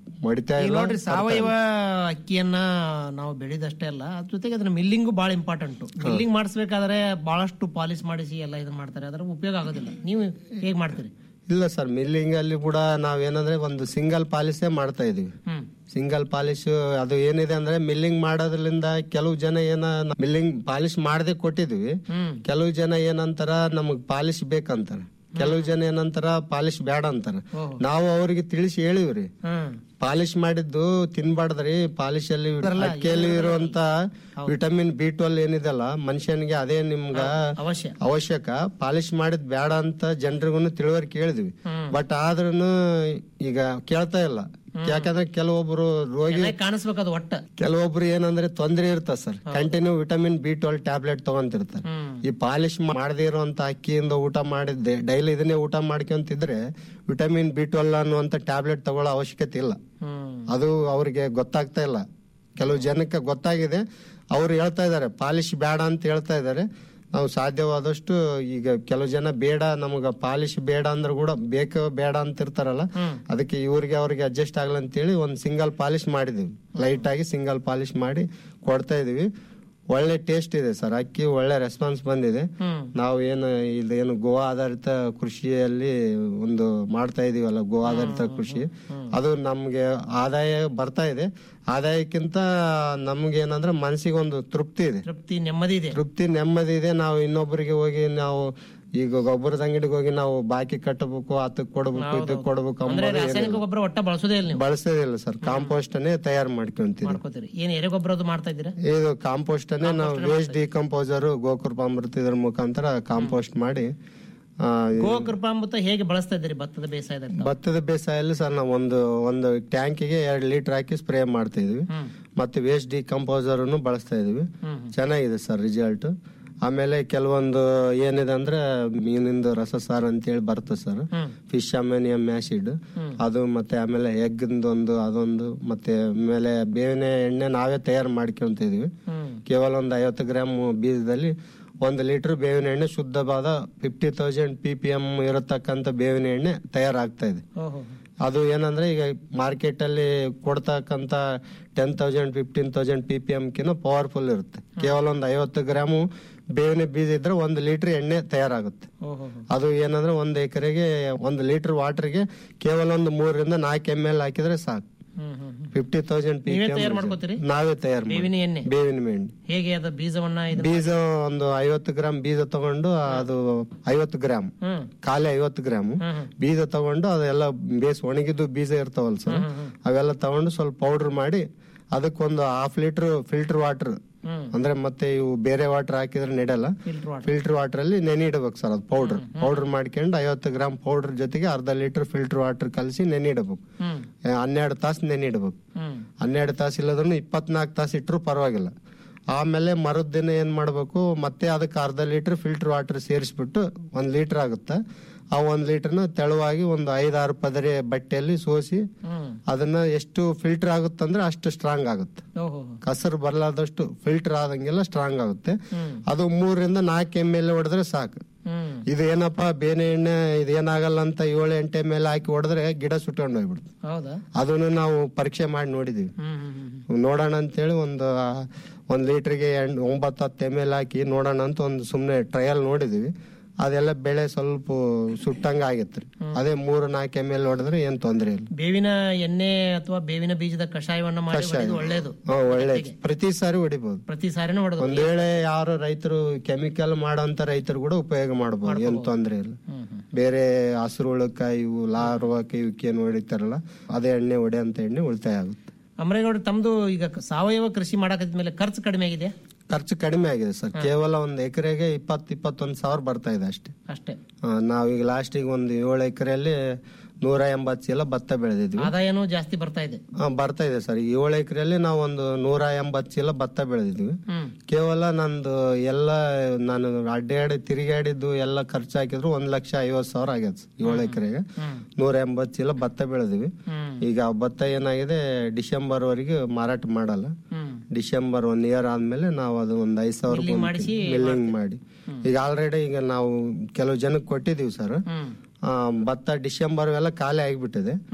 ಮಡಿತಾ ಈಗ ಇಲ್ಲ ನೋಡ್ರಿ ಸಾವಯವ ಅಕ್ಕಿಯನ್ನ ನಾವು ಬೆಳೆದಷ್ಟೇ ಅಲ್ಲ ಅದ್ರ ಜೊತೆಗೆ ಅದನ್ನ ಮಿಲ್ಲಿಂಗು ಬಹಳ ಇಂಪಾರ್ಟೆಂಟ್ ಮಿಲ್ಲಿಂಗ್ ಮಾಡಿಸ್ಬೇಕಾದ್ರೆ ಬಹಳಷ್ಟು ಪಾಲಿಶ್ ಮಾಡಿಸಿ ಎಲ್ಲ ಇದನ್ನ ಮಾಡ್ತಾರೆ ಅದರ ಉಪಯೋಗ ಆಗೋದಿಲ್ಲ ನೀವು ಹೇಗ್ ಮಾಡ್ತೀರಿ ಇಲ್ಲ ಸರ್ ಮಿಲ್ಲಿಂಗ್ ಅಲ್ಲಿ ಕೂಡ ನಾವೇನಂದ್ರೆ ಒಂದು ಸಿಂಗಲ್ ಪಾಲಿಸೇ ಮಾಡ್ತಾ ಇದೀವಿ ಹ್ಮ್ ಸಿಂಗಲ್ ಪಾಲಿಶ್ ಅದು ಏನಿದೆ ಅಂದ್ರೆ ಮಿಲ್ಲಿಂಗ್ ಮಾಡೋದ್ರಿಂದ ಕೆಲವು ಜನ ಏನ ಮಿಲ್ಲಿಂಗ್ ಪಾಲಿಶ್ ಮಾಡದೆ ಕೊಟ್ಟಿದ್ವಿ ಹ್ಮ್ ಕೆಲವು ಜನ ಏನಂತಾರ ನಮಗ್ ಪಾಲಿಶ್ ಬೇಕಂತಾರ ಕೆಲವು ಜನ ಏನಂತಾರ ಪಾಲಿಶ್ ಬೇಡ ಅಂತಾರ ಓಹೋ. ನಾವು ಅವ್ರಿಗೆ ತಿಳಿಸಿ ಹೇಳಿವ್ರಿ ಹ್ಮ್ ಪಾಲಿಶ್ ಮಾಡಿದ್ದು ತಿನ್ಬಾರ್ದ್ರಿ ಪಾಲಿಶ್ ಅಲ್ಲಿ ಅಕ್ಕಿಯಲ್ಲಿ ಇರುವಂತ ವಿಟಮಿನ್ ಬಿ ಟ್ವೆಲ್ ಏನಿದೆಲ್ಲ ಮನುಷ್ಯನಿಗೆ ಅದೇ ನಿಮ್ಗ ಅವಶ್ಯ ಅವಶ್ಯಕ ಪಾಲಿಶ್ ಮಾಡಿದ್ ಬೇಡ ಅಂತ ಜನರಿಗೂ ತಿಳುವಳಿಕೆ ಕೇಳಿದ್ವಿ ಬಟ್ ಆದ್ರೂನು ಈಗ ಕೇಳ್ತಾ ಇಲ್ಲ ಯಾಕಂದ್ರೆ ಕೆಲವೊಬ್ರು ರೋಗಿ ಚೆನ್ನಾಗಿ ಕಾಣಿಸ್ಬೇಕು ಅದು ಒಟ್ಟ ಕೆಲವೊಬ್ರು ಏನಂದ್ರೆ ತೊಂದರೆ ಇರ್ತ sir continue vitamin B twelve tablet ತಗೊಂತಿರ್ತಾರೆ ಹ್ಮ್. ಈ ಪಾಲಿಶ್ ಮಾಡದೇ ಇರುವಂತ ಅಕ್ಕಿಯಿಂದ ಊಟ ಮಾಡಿದ್ದೆ ಡೈಲಿ ಇದನ್ನೇ ಊಟ ಮಾಡ್ಕೊಂತಿದ್ರೆ ವಿಟಮಿನ್ ಬಿ ಟ್ವೆಲ್ ಅನ್ನುವಂತ ಟ್ಯಾಬ್ಲೆಟ್ ತಗೊಳ್ಳೋ ಅವಶ್ಯಕತೆ ಇಲ್ಲ ಹ್ಮ್ ಅದು ಅವ್ರಿಗೆ ಗೊತ್ತಾಗ್ತಾ ಇಲ್ಲ ಕೆಲವು ಜನಕ್ಕೆ ಗೊತ್ತಾಗಿದೆ ಅವ್ರು ಹೇಳ್ತಾ ಇದಾರೆ ಪಾಲಿಶ್ ಬೇಡ ಅಂತ ಹೇಳ್ತಾ ಇದಾರೆ ನಾವು ಸಾಧ್ಯವಾದಷ್ಟು ಈಗ ಕೆಲವು ಜನ ಬೇಡ ನಮಗ ಪಾಲಿಶ್ ಬೇಡ ಅಂದ್ರೆ ಕೂಡ ಬೇಕು ಬೇಡ ಅಂತ ಇರ್ತಾರಲ್ಲ ಅದಕ್ಕೆ ಇವ್ರಿಗೆ ಅವ್ರಿಗೆ ಅಡ್ಜಸ್ಟ್ ಆಗಲ್ಲ ಅಂತೇಳಿ ಒಂದು ಸಿಂಗಲ್ ಪಾಲಿಶ್ ಮಾಡಿದೀವಿ ಲೈಟ್ ಆಗಿ ಸಿಂಗಲ್ ಪಾಲಿಶ್ ಮಾಡಿ ಕೊಡ್ತಾ ಇದೀವಿ ಒಳ್ಳೆ ಟೇಸ್ಟ್ ಇದೆ ಸರ್ ಅಕ್ಕಿ ಒಳ್ಳೆ ರೆಸ್ಪಾನ್ಸ್ ಬಂದಿದೆ ಹ್ಮ್ ನಾವು ಏನು ಇದೇನು ಗೋ ಆಧಾರಿತ ಕೃಷಿಯಲ್ಲಿ ಒಂದು ಮಾಡ್ತಾ ಇದೀವಲ್ಲ ಗೋ ಆಧಾರಿತ ಕೃಷಿ ಅದು ನಮ್ಗೆ ಆದಾಯ ಬರ್ತಾ ಇದೆ ಆದಾಯಕ್ಕಿಂತ ನಮ್ಗೆ ಏನಂದ್ರೆ ಮನಸ್ಸಿಗೆ ಒಂದು ತೃಪ್ತಿ ಇದೆ ತೃಪ್ತಿ ನೆಮ್ಮದಿ ಇದೆ ತೃಪ್ತಿ ನೆಮ್ಮದಿ ಇದೆ ನಾವು ಇನ್ನೊಬ್ಬರಿಗೆ ಹೋಗಿ ನಾವು ಈಗ ಗೊಬ್ಬರದ ಅಂಗಡಿಗೆ ಹೋಗಿ ನಾವು ಬಾಕಿ ಕಟ್ಟಬೇಕು ಅದಕ್ಕೆ ಕೊಡ್ಬೇಕು ಇದಕ್ಕೆ ಕೊಡ್ಬೇಕು ಅಂದ್ರೆ ಅಂಬೋದು ರಾಸಾಯನಿಕ ಏನಿಲ್ಲ. ಗೊಬ್ಬರ ಒಟ್ಟ ಬಳಸೋದೇ ಇಲ್ಲ ನೀವು ಬಳಸೋದಿಲ್ಲ ಸರ್ ಕಾಂಪೋಸ್ಟ್ ಅನ್ನೇ ತಯಾರು ಮಾಡ್ಕೊಂತೀವಿ ಮಾಡ್ಕೋತೀರಿ ಏನ್ ಎರೆಗೊಬ್ಬರ ಅದು ಮಾಡ್ತಾ ಇದ್ದೀರಾ ಇದು ಕಾಂಪೋಸ್ಟ್ ಅನ್ನೇ ನಾವು ವೇಸ್ಟ್ ಡಿಕಂಪೋಸರ್ ಗೋಕೃಪಾಮೃತ ಇದ್ರ ಮುಖಾಂತರ ಕಾಂಪೋಸ್ಟ್ ಮಾಡಿ ಆ, ಗೋಕೃಪಾಮೃತ ಹೇಗೆ ಬಳಸ್ತಾ ಇದ್ದೀರಿ ಭತ್ತದ ಬೇಸಾಯದಲ್ಲಿ ಭತ್ತದ ಬೇಸಾಯಲ್ಲಿ ಸರ್ ನಾವು ಒಂದು ಒಂದು ಟ್ಯಾಂಕಿಗೆ ಎರಡು ಲೀಟರ್ ಹಾಕಿ ಸ್ಪ್ರೇ ಮಾಡ್ತಾ ಇದೀವಿ ಮತ್ತೆ ವೇಸ್ಟ್ ಡಿಕಂಪೋಸರ್ ಬಳಸ್ತಾ ಇದೀವಿ ಚೆನ್ನಾಗಿದೆ ಸರ್ ರಿಸಲ್ಟ್ ಆಮೇಲೆ ಕೆಲವೊಂದು ಏನಿದೆ ಅಂದ್ರೆ ಮೀನಿಂದ ರಸಸಾರ ಅಂತೇಳಿ ಬರುತ್ತೆ ಸರ್ ಫಿಶ್ ಅಮ್ಯಾನಿಯಂ ಆಸಿಡ್ ಅದು ಮತ್ತೆ ಆಮೇಲೆ ಎಗ್ ಒಂದು ಅದೊಂದು ಮತ್ತೆ ಆಮೇಲೆ ಬೇವಿನ ಎಣ್ಣೆ ನಾವೇ ತಯಾರು ಮಾಡ್ಕೊಂತ ಇದೀವಿ ಕೇವಲ ಒಂದು ಐವತ್ತು ಗ್ರಾಮ್ ಬೀಜದಲ್ಲಿ ಒಂದು ಲೀಟರ್ ಬೇವಿನ ಎಣ್ಣೆ ಶುದ್ಧವಾದ fifty thousand P P M ಇರತಕ್ಕಂತ ಬೇವಿನ ಎಣ್ಣೆ ತಯಾರಾಗ್ತಾ ಇದೆ ಓಹೋ ಅದು ಏನಂದ್ರೆ ಈಗ ಮಾರ್ಕೆಟ್ ಅಲ್ಲಿ ಕೊಡ್ತಕ್ಕಂತ ten thousand fifteen thousand P P M ಕಿನ್ನ ಪವರ್ಫುಲ್ ಇರುತ್ತೆ ಕೇವಲ ಒಂದು ಐವತ್ತು ಗ್ರಾಮು ಬೇವಿನ ಬೀಜ ಇದ್ರೆ ಒಂದು ಲೀಟರ್ ಎಣ್ಣೆ ತಯಾರಾಗುತ್ತೆ ಓಹೋ ಅದು ಏನಂದ್ರೆ ಒಂದು ಎಕರೆಗೆ ಒಂದು ಲೀಟರ್ ವಾಟರ್ಗೆ ಕೇವಲ ಒಂದು ಮೂರರಿಂದ ನಾಲ್ಕು ಎಮ್ ಎಲ್ ಹಾಕಿದ್ರೆ ಸಾಕು hmm hmm hmm. Fifty thousand P ನೀವೇ ತಯಾರು ಮಾಡ್ಕೋತೀರಿ ನಾವೇ ತಯಾರು ಮಾಡಿ ಬೇವಿನ ಎಣ್ಣೆ ಬೇವಿನ ಎಣ್ಣೆ ಹೇಗೆ ಅದು ಬೀಜವನ್ನ ಇದು ಬೀಜ ಒಂದು ಐವತ್ತು ಗ್ರಾಮ್ ಬೀಜ ತಗೊಂಡು ಅದು ಐವತ್ತು ಗ್ರಾಮ್ ಹ್ಮ್ ಖಾಲಿ ಐವತ್ತು ಗ್ರಾಮ್ ಹ್ಮ್. ಬೀಜ ತಗೊಂಡು ಅದೆಲ್ಲ ಬೇಸ್ ಒಣಗಿದ್ದು ಬೀಜ ಇರ್ತಾವಲ್ಲ ಸರ್ ಅವೆಲ್ಲ ತಗೊಂಡು ಸ್ವಲ್ಪ ಪೌಡರ್ ಮಾಡಿ ಅದಕ್ಕೊಂದು half litre filter water hmm. ಅಂದ್ರೆ ಮತ್ತೆ ಇವು ಬೇರೆ ವಾಟರ್ ಹಾಕಿದ್ರೆ ನಡೆಯಲ್ಲ ಫಿಲ್ಟರ್ ವಾಟರ್ ಫಿಲ್ಟರ್ ವಾಟರ್ ಅಲ್ಲಿ ನೆನಿಡ್ಬೇಕು ಸರ್ ಅದು ಪೌಡರ್ ಪೌಡರ್ ಮಾಡ್ಕೊಂಡು ಐವತ್ತು ಗ್ರಾಮ್ ಪೌಡರ್ ಜೊತೆಗೆ ಅರ್ಧ ಲೀಟರ್ ಫಿಲ್ಟರ್ ವಾಟರ್ ಕಲಸಿ ನೆನಿಡ್ಬೇಕು ಹ್ಮ್ ಆ, ಹನ್ನೆರಡು ತಾಸು ನೆನಿಡ್ಬೇಕು ಹ್ಮ್ ಹನ್ನೆರಡು ತಾಸು ಇಲ್ಲದ್ರೂ ಇಪ್ಪತ್ನಾಲ್ಕು ತಾಸು ಇಟ್ಟರು ಪರವಾಗಿಲ್ಲ ಆಮೇಲೆ ಮರದ ದಿನ ಏನ್ ಮಾಡ್ಬೇಕು ಮತ್ತೆ ಅದಕ್ಕೆ ಅರ್ಧ ಲೀಟರ್ ಫಿಲ್ಟರ್ ವಾಟರ್ ಸೇರಿಸ್ಬಿಟ್ಟು ಒಂದ್ ಲೀಟರ್ ಆಗುತ್ತೆ ಆ ಒಂದ್ ಲೀಟರ್ನ ತೆಳುವಾಗಿ ಒಂದು ಐದಾರು ಪದರಿ ಬಟ್ಟೆಯಲ್ಲಿ ಸೋಸಿ ಹ್ಮ್ ಅದನ್ನ ಎಷ್ಟು ಫಿಲ್ಟರ್ ಆಗುತ್ತಂದ್ರೆ ಅಷ್ಟು ಸ್ಟ್ರಾಂಗ್ ಆಗುತ್ತೆ ಓಹೋ ಕಸರು ಬರಲಾದಷ್ಟು ಫಿಲ್ಟರ್ ಆದಂಗೆಲ್ಲ ಸ್ಟ್ರಾಂಗ್ ಆಗುತ್ತೆ ಹ್ಮ್ ಅದು ಮೂರರಿಂದ ನಾಲ್ಕು ಎಮ್ ಎಲ್ ಹೊಡೆದ್ರೆ ಸಾಕು ಹ್ಮ್ ಇದು ಏನಪ್ಪಾ ಬೇನೆ ಎಣ್ಣೆ ಇದು ಏನಾಗಲ್ಲ ಅಂತ ಏಳು ಎಂಟು ಎಮ್ ಎಲ್ ಹಾಕಿ ಹೊಡೆದ್ರೆ ಗಿಡ ಸುಟ್ಕೊಂಡು ಹೋಗ್ಬಿಡುತ್ತೆ ಹೌದಾ ಅದನ್ನು ನಾವು ಪರೀಕ್ಷೆ ಮಾಡಿ ನೋಡಿದೀವಿ ಹ್ಮ್ ಹ್ಮ್ ಹ್ಮ್ ನೋಡೋಣ ಅಂತೇಳಿ ಒಂದು ಆ, ಒಂದ್ ಲೀಟರ್ಗೆ ಎಂಟು ಒಂಬತ್ತು ಹತ್ತು ಎಮ್ ಎಲ್ ಹಾಕಿ ನೋಡೋಣ ಅಂತ ಒಂದು ಸುಮ್ಮನೆ ಟ್ರಯಲ್ ನೋಡಿದೀವಿ ಅದೆಲ್ಲ ಬೆಳೆ ಸ್ವಲ್ಪ ಸುಟ್ಟಂಗ ಆಗಿತ್ತು ಅದೇ ಮೂರು ನಾಲ್ಕು ಎಮ್ ಎಲ್ ಹೊಡೆದ್ರೆ ಏನ್ ತೊಂದ್ರೆ ಇಲ್ಲ ಬೇವಿನ ಎಣ್ಣೆ ಅಥವಾ ಬೇವಿನ ಬೀಜದ ಕಷಾಯವನ್ನ ಮಾಡಿ ಹೊಡೆದು ಒಳ್ಳೇದು ಹ್ಮ್, ಒಳ್ಳೆ ಪ್ರತಿ ಸಾರಿ ಹೊಡಿಬಹುದು ಪ್ರತಿ ಸಾರಿನೂ ಹೊಡೆದು ಒಂದ್ ವೇಳೆ ಯಾರು ರೈತರು ಕೆಮಿಕಲ್ ಮಾಡೋಂತ ರೈತರು ಕೂಡ ಉಪಯೋಗ ಮಾಡಬಹುದು ಏನ್ ತೊಂದ್ರೆ ಇಲ್ಲ ಹ್ಮ್ ಹ್ಮ್ ಬೇರೆ ಹಸಿರು ಉಳಕ ಇವು ಲಾರ್ವಕ ಇವಕ್ಕೇನು ಹೊಡಿತಾರಲ್ಲ ಅದೇ ಎಣ್ಣೆ ಹೊಡೆಯಂತ ಎಣ್ಣೆ ಉಳಿತಾಯ ಆಗುತ್ತೆ ಅಮರೇಗೌಡ ತಮ್ದು ಈಗ ಸಾವಯವ ಕೃಷಿ ಮಾಡಕದ್ಮೇಲೆ ಖರ್ಚು ಕಡಿಮೆ ಆಗಿದೆ ಖರ್ಚು ಕಡಿಮೆ ಆಗಿದೆ ಸರ್ ಕೇವಲ ಒಂದ್ ಎಕರೆಗೆ ಇಪ್ಪತ್ ಇಪ್ಪತ್ತೊಂದ್ ಸಾವಿರ ಬರ್ತಾ ಇದೆ ಅಷ್ಟೇ ಅಷ್ಟೇ ಆ, ನಾವೀಗ ಲಾಸ್ಟಿಗೆ ಒಂದು ಏಳು ಎಕರೆಯಲ್ಲಿ ನೂರ ಎಂಬತ್ತು ಚೀಲ ಭತ್ತ ಬೆಳೆದಿದ್ವಿ ಆದಾಯನೂ ಜಾಸ್ತಿ ಬರ್ತಾ ಇದೆ ಆ, ಬರ್ತಾ ಇದೆ ಸರ್ ಏಳು ಎಕರೆಯಲ್ಲಿ ನಾವು ಒಂದು ನೂರ ಎಂಬತ್ತು ಚೀಲ ಭತ್ತ ಬೆಳೆದಿದ್ವಿ ಹ್ಮ್ ಕೇವಲ ನಂದು ಎಲ್ಲ ನಾನು ಅಡ್ಡಾಡಿ ತಿರುಗಾಡಿದ್ದು ಎಲ್ಲ ಖರ್ಚು ಹಾಕಿದ್ರು ಒಂದ್ ಲಕ್ಷ ಐವತ್ತು ಸಾವಿರ ಆಗ್ಯದ ಏಳು ಎಕರೆಗೆ ಹ್ಮ್ ನೂರ ಎಂಬತ್ತು ಚೀಲ ಭತ್ತ ಬೆಳೆದಿವಿ ಹ್ಮ್ ಈಗ ಆ ಭತ್ತ ಏನಾಗಿದೆ ಡಿಸೆಂಬರ್ ವರೆಗೆ ಮಾರಾಟ ಮಾಡಲ್ಲ ಹ್ಮ್ ಡಿಸೆಂಬರ್ ಒನ್ ಇಯರ್ ಆದ್ಮೇಲೆ ನಾವು ಅದು ಒಂದ್ ಐದ್ ಸಾವಿರ Milling ಮಾಡಿಸಿ ಮಿಲ್ಲಿಂಗ್ ಮಾಡಿ ಈಗ ಆಲ್ರೆಡಿ ಈಗ ನಾವು ಕೆಲವು ಜನಕ್ಕೆ ಕೊಟ್ಟಿದೀವಿ ಸರ್ ಹ್ಮ್ ಆ, ಭತ್ತ ಡಿಸೆಂಬರ್ ಎಲ್ಲ ಖಾಲಿ ಆಗಿಬಿಟ್ಟಿದೆ ಹ್ಮ್ ಹ್ಮ್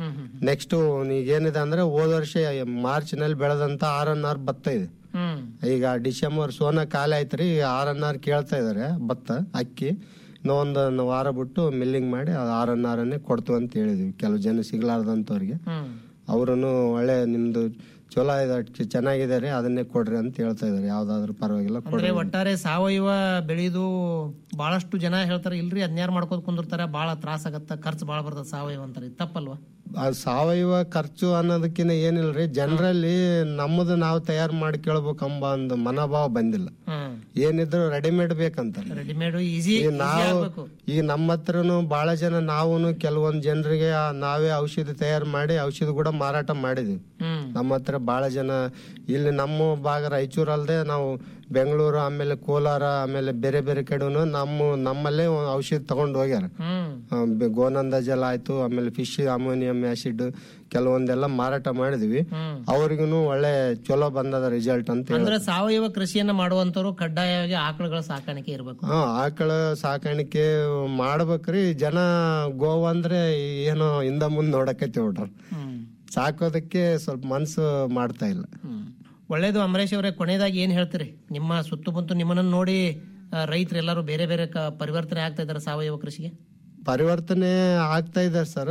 ನೆಕ್ಸ್ಟ್ ಈಗ ಏನಿದೆ ಅಂದ್ರೆ ಹೋದ ವರ್ಷ ಮಾರ್ಚ್ ನಲ್ಲಿ ಬೆಳೆದಂತ ಆರ್ ಎನ್ ಆರ್ ಭತ್ತ ಇದೆ ಹ್ಮ್ ಈಗ ಡಿಸೆಂಬರ್ ಸೋನ ಖಾಲಿ ಆಯ್ತ್ರಿ ಈಗ ಆರ್ ಎನ್ ಆರ್ ಕೇಳ್ತಾ ಇದಾರೆ ಭತ್ತ ಅಕ್ಕಿ ಇನ್ನೂ ಒಂದು ವಾರ ಬಿಟ್ಟು ಮಿಲ್ಲಿಂಗ್ ಮಾಡಿ ಆರ್ ಎನ್ ಆರ್ ಅನ್ನೇ ಕೊಡ್ತು ಅಂತ ಹೇಳಿದ್ವಿ ಕೆಲವು ಜನ ಸಿಗ್ಲಾರ್ದಂತವ್ರಿಗೆ ಹ್ಮ್ ಅವರನ್ನು ಒಳ್ಳೆ ನಿಮ್ದು ಚಲೋ ಇದೆ ಚ- ಚೆನ್ನಾಗಿದೆ ರೀ ಅದನ್ನೇ ಕೊಡ್ರಿ ಅಂತ ಹೇಳ್ತಾ ಇದಾರೆ ಯಾವ್ದಾದ್ರು ಪರವಾಗಿಲ್ಲ ಅಂದ್ರೆ ಕೊಡ್ರಿ ಒಟ್ಟಾರೆ ಸಾವಯವ ಬೆಳೆದು ಬಹಳಷ್ಟು ಜನ ಹೇಳ್ತಾರೆ ಇಲ್ರಿ ಅದ್ನ್ಯಾರು ಮಾಡ್ಕೋತ ಕುಂದಿರ್ತಾರೆ ಬಹಳ ತ್ರಾಸ ಆಗತ್ತ ಖರ್ಚು ಬಹಳ ಬರ್ತದ ಸಾವಯವ ಅಂತಾರೆ ಇದು ತಪ್ಪಲ್ವಾ ಆ ಸಾವಯವ ಖರ್ಚು ಅನ್ನೋದಕ್ಕಿಂತ ಏನಿಲ್ರಿ ಜನರಲ್ಲಿ ನಮ್ಮದು ನಾವು ತಯಾರು ಮಾಡಿ ಕೇಳ್ಬೇಕಂಬ ಒಂದು ಮನೋಭಾವ ಬಂದಿಲ್ಲ ಹ್ಮ್ ಏನಿದ್ರು ರೆಡಿಮೇಡ್ ಬೇಕಂತಾರೆ ರೆಡಿಮೇಡ್ ಈಸಿ ಈಗ ನಾವು ಈಗ ನಮ್ಮ ಹತ್ರನು ಬಹಳ ಜನ ನಾವು ಕೆಲವೊಂದ್ ಜನರಿಗೆ ಆ ನಾವೇ ಔಷಧಿ ತಯಾರು ಮಾಡಿ ಔಷಧಿ ಕೂಡ ಮಾರಾಟ ಮಾಡಿದ್ವಿ ಹ್ಮ್ ನಮ್ಮ ಹತ್ರ ಬಹಳ ಜನ ಇಲ್ಲಿ ನಮ್ಮ ಭಾಗ ರಾಯಚೂರು ಅಲ್ಲದೆ ನಾವು ಬೆಂಗಳೂರು ಆಮೇಲೆ ಕೋಲಾರ ಆಮೇಲೆ ಬೇರೆ ಬೇರೆ ಕಡೆನು ನಮ್ಮ ನಮ್ಮಲ್ಲೇ ಒಂದ್ ಔಷಧಿ ತಗೊಂಡು ಹೋಗ್ಯಾರ ಹ್ಮ್ ಆ, ಬೆ- ಗೋನಂದ ಜಲ ಆಯ್ತು ಆಮೇಲೆ ಫಿಶ್ ಅಮೋನಿಯಂ ಆಸಿಡ್ ಕೆಲವೊಂದೆಲ್ಲ ಮಾರಾಟ ಮಾಡಿದ್ವಿ ಹ್ಮ್. ಅವ್ರಿಗೂ ಒಳ್ಳೆ ಚಲೋ ಬಂದದ ರಿಸಲ್ಟ್ ಅಂತ ಹೇಳಿ ಅಂದ್ರೆ ಸಾವಯವ ಕೃಷಿಯನ್ನ ಮಾಡುವಂತವ್ರು ಕಡ್ಡಾಯವಾಗಿ ಆಕಳುಗಳ ಸಾಕಾಣಿಕೆ ಇರಬೇಕು ಹಾ ಆಕಳ ಸಾಕಾಣಿಕೆ ಮಾಡ್ಬೇಕ್ರಿ ಜನ ಗೋವು ಅಂದ್ರೆ ಏನೋ ಹಿಂದ ಮುಂದ್ ನೋಡಕತ್ತಿ ಬಿಟ್ರ ಸಾಕೋದಕ್ಕೆ ಸ್ವಲ್ಪ ಮನ್ಸು ಮಾಡ್ತಾ ಇಲ್ಲ ಒಳ್ಳೇದು ಅಮರೇಶ್ ಅವರೇ ಕೊನೆಯದಾಗಿ ಏನ್ ಹೇಳ್ತೀರಿ ನಿಮ್ಮ ಸುತ್ತಮುತ್ತ ನಿಮ್ಮನ್ನ ನೋಡಿ ರೈತರೆಲ್ಲರೂ ಬೇರೆ ಬೇರೆ ಕ- ಪರಿವರ್ತನೆ ಆಗ್ತಾ ಇದಾರೆ ಸಾವಯವ ಕೃಷಿಗೆ ಪರಿವರ್ತನೆ ಆಗ್ತಾ ಇದೆ ಸರ್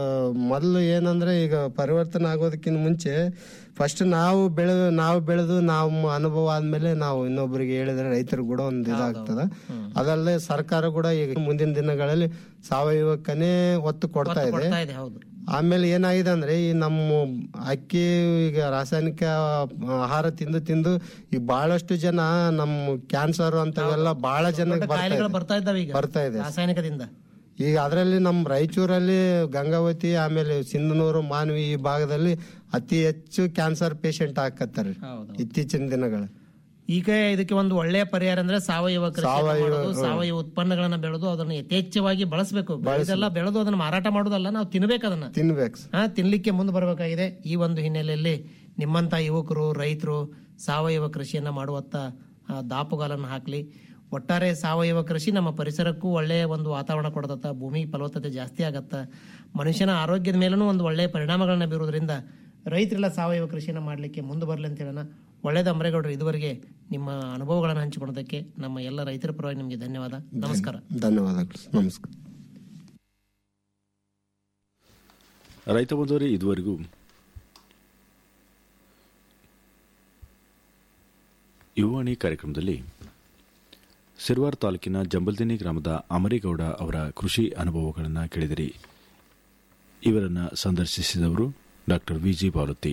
ಮೊದಲು ಏನಂದ್ರೆ ಈಗ ಪರಿವರ್ತನೆ ಆಗೋದಕ್ಕಿಂತ ಮುಂಚೆ ಫಸ್ಟ್ ನಾವು ಬೆಳೆ ನಾವು ಬೆಳೆದು ನಾವು ಅನುಭವ ಆದ್ಮೇಲೆ ನಾವು ಇನ್ನೊಬ್ಬರಿಗೆ ಹೇಳಿದ್ರೆ ರೈತರು ಕೂಡ ಒಂದು ಇದಾಗ್ತದ ಅದಲ್ಲದೆ ಸರ್ಕಾರ ಕೂಡ ಈಗ ಮುಂದಿನ ದಿನಗಳಲ್ಲಿ ಸಾವಯವಕ್ಕನೇ ಒತ್ತು ಕೊಡ್ತಾ ಇದೆ ಕೊಡ್ತಾ ಇದೆ ಹೌದು ಆಮೇಲೆ ಏನಾಗಿದೆ ಅಂದ್ರೆ ಈ ನಮ್ಮ ಅಕ್ಕಿ ಈಗ ರಾಸಾಯನಿಕ ಆಹಾರ ತಿಂದು ತಿಂದು ಈಗ ಬಹಳಷ್ಟು ಜನ ನಮ್ಮ ಕ್ಯಾನ್ಸರ್ ಅಂತವೆಲ್ಲ ಬಹಳ ಜನ ಕಾಯಿಲೆಗಳು ಬರ್ತಾ ಇದ್ದಾವೆ ಈಗ ಬರ್ತಾ ಇದೆ ರಾಸಾಯನಿಕದಿಂದ ಈಗ ಅದರಲ್ಲಿ ನಮ್ಮ ರಾಯಚೂರಲ್ಲಿ ಗಂಗಾವತಿ ಆಮೇಲೆ ಸಿಂಧನೂರು ಮಾನ್ವಿ ಈ ಭಾಗದಲ್ಲಿ ಅತಿ ಹೆಚ್ಚು ಕ್ಯಾನ್ಸರ್ ಪೇಷಂಟ್ ಹಾಕತ್ತಾರೆ ಇತ್ತೀಚಿನ ದಿನಗಳ ಈಗ ಇದಕ್ಕೆ ಒಂದು ಒಳ್ಳೆಯ ಪರಿಹಾರ ಅಂದ್ರೆ ಸಾವಯವ ಕೃಷಿ ಸಾವಯವ, ಮಾಡೋದು ಹ್ಮ್. ಸಾವಯವ ಉತ್ಪನ್ನಗಳನ್ನ ಬೆಳೆದು ಅದನ್ನ ಯಥೇಚ್ಛವಾಗಿ ಬಳಸಬೇಕು ಬೆಳೆದೆಲ್ಲ ಬೆಳೆದು ಅದನ್ನ ಮಾರಾಟ ಮಾಡೋದಲ್ಲ ನಾವು ತಿನ್ಬೇಕು ಅದನ್ನ ತಿನ್ಬೇಕು ಹಾ ತಿನ್ಲಿಕ್ಕೆ ಮುಂದೆ ಬರಬೇಕಾಗಿದೆ ಈ ಒಂದು ಹಿನ್ನೆಲೆಯಲ್ಲಿ ನಿಮ್ಮಂತ ಯುವಕರು ರೈತರು ಸಾವಯವ ಕೃಷಿಯನ್ನ ಮಾಡುವತ್ತ ಆ, ದಾಪುಗಾಲನ್ನು ಹಾಕ್ಲಿ ಒಟ್ಟಾರೆ ಸಾವಯವ ಕೃಷಿ ನಮ್ಮ ಪರಿಸರಕ್ಕೂ ಒಳ್ಳೆಯ ಒಂದು ವಾತಾವರಣ ಕೊಡದತ್ತ ಭೂಮಿ ಫಲವತ್ತತೆ ಜಾಸ್ತಿ ಆಗತ್ತ ಮನುಷ್ಯನ ಆರೋಗ್ಯದ ಮೇಲೂ ಒಂದು ಒಳ್ಳೆಯ ಪರಿಣಾಮಗಳನ್ನ ಬೀರೋದ್ರಿಂದ ರೈತರೆಲ್ಲ ಸಾವಯವ ಕೃಷಿಯನ್ನ ಮಾಡಲಿಕ್ಕೆ ಮುಂದೆ ಬರಲಿ ಅಂತ ಹೇಳೋಣ ಒಳ್ಳೇದು ಅಮರೇಗೌಡರು ಇದುವರೆಗೆ ನಿಮ್ಮ ಅನುಭವಗಳನ್ನು ಹಂಚಿಕೊಳ್ಳೋದಕ್ಕೆ ನಮ್ಮ ಎಲ್ಲ ರೈತರ ಪರವಾಗಿ ನಿಮಗೆ ಧನ್ಯವಾದ ನಮಸ್ಕಾರ ಧನ್ಯವಾದಗಳು ನಮಸ್ಕಾರ ರೈತ ಬಂದವರೇ ಇದುವರೆಗೂ ಯುವಾಣಿ ಕಾರ್ಯಕ್ರಮದಲ್ಲಿ ಸಿರ್ವಾರ್ ತಾಲೂಕಿನ ಜಂಬಲ್ದಿನಿ ಗ್ರಾಮದ ಅಮರೇಗೌಡ ಅವರ ಕೃಷಿ ಅನುಭವಗಳನ್ನು ಕೇಳಿದಿರಿ ಇವರನ್ನು ಸಂದರ್ಶಿಸಿದವರು ಡಾಕ್ಟರ್ ವಿಜಿ ಬಾಲತಿ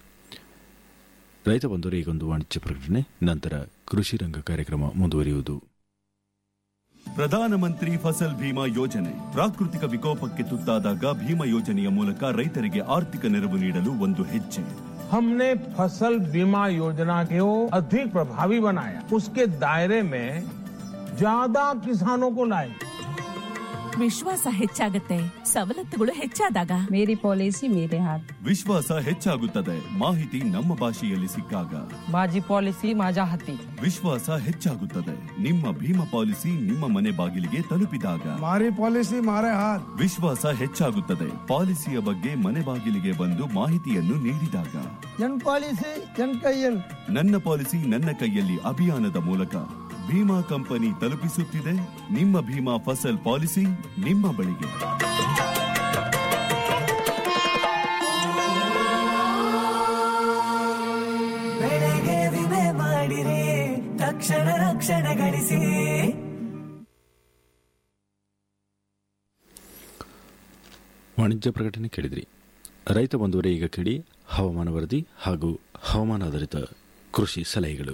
ರೈತ ಬಂದವರು ಈಗೊಂದು ವಾಣಿಜ್ಯ ಪ್ರಕಟಣೆ ನಂತರ ಕೃಷಿ ರಂಗ ಕಾರ್ಯಕ್ರಮ ಮುಂದುವರಿಯುವುದು ಪ್ರಧಾನಮಂತ್ರಿ ಫಸಲ್ ಭೀಮಾ ಯೋಜನೆ ಪ್ರಾಕೃತಿಕ ವಿಕೋಪಕ್ಕೆ ತುತ್ತಾದಾಗ ಭೀಮಾ ಯೋಜನೆಯ ಮೂಲಕ ರೈತರಿಗೆ ಆರ್ಥಿಕ ನೆರವು ನೀಡಲು ಒಂದು ಹೆಜ್ಜೆ हमने फसल बीमा योजना को अधिक प्रभावी बनाया उसके दायरे में ज्यादा किसानों को लाए ವಿಶ್ವಾಸ ಹೆಚ್ಚಾಗತ್ತೆ ಸವಲತ್ತುಗಳು ಹೆಚ್ಚಾದಾಗ ಮೇರಿ ಪಾಲಿಸಿ ಮೇರೆ ಹಾತ್ ವಿಶ್ವಾಸ ಹೆಚ್ಚಾಗುತ್ತದೆ ಮಾಹಿತಿ ನಮ್ಮ ಭಾಷೆಯಲ್ಲಿ ಸಿಕ್ಕಾಗ माझी पॉलिसी माझ्या हाती ವಿಶ್ವಾಸ ಹೆಚ್ಚಾಗುತ್ತದೆ ನಿಮ್ಮ ಭೀಮಾ ಪಾಲಿಸಿ ನಿಮ್ಮ ಮನೆ ಬಾಗಿಲಿಗೆ ತಲುಪಿದಾಗ મારી પોલિસી મારે હાથ ವಿಶ್ವಾಸ ಹೆಚ್ಚಾಗುತ್ತದೆ ಪಾಲಿಸಿಯ ಬಗ್ಗೆ ಮನೆ ಬಾಗಿಲಿಗೆ ಬಂದು ಮಾಹಿತಿಯನ್ನು ನೀಡಿದಾಗ ಎನ್ ಪಾಲಿಸಿ ಎನ್ ಕೈಯನ್ ನನ್ನ ಪಾಲಿಸಿ ನನ್ನ ಕೈಯಲ್ಲಿ ಅಭಿಯಾನದ ಮೂಲಕ ಭೀಮಾ ಕಂಪನಿ ತಲುಪಿಸುತ್ತಿದೆ ನಿಮ್ಮ ಭೀಮಾ ಫಸಲ್ ಪಾಲಿಸಿ ನಿಮ್ಮ ಬಳಿಗೆ ಬೆಳೆಗೆ ವಿಮೆ ಮಾಡಿರಿ ತಕ್ಷಣ ರಕ್ಷಣೆ ಗಳಿಸಿ ವಾಣಿಜ್ಯ ಪ್ರಕಟಣೆ ಕೇಳಿದ್ರಿ ರೈತ ಬಂದವರೇ ಈಗ ಕೇಳಿ ಹವಾಮಾನ ವರದಿ ಹಾಗೂ ಹವಾಮಾನ ಆಧಾರಿತ ಕೃಷಿ ಸಲಹೆಗಳು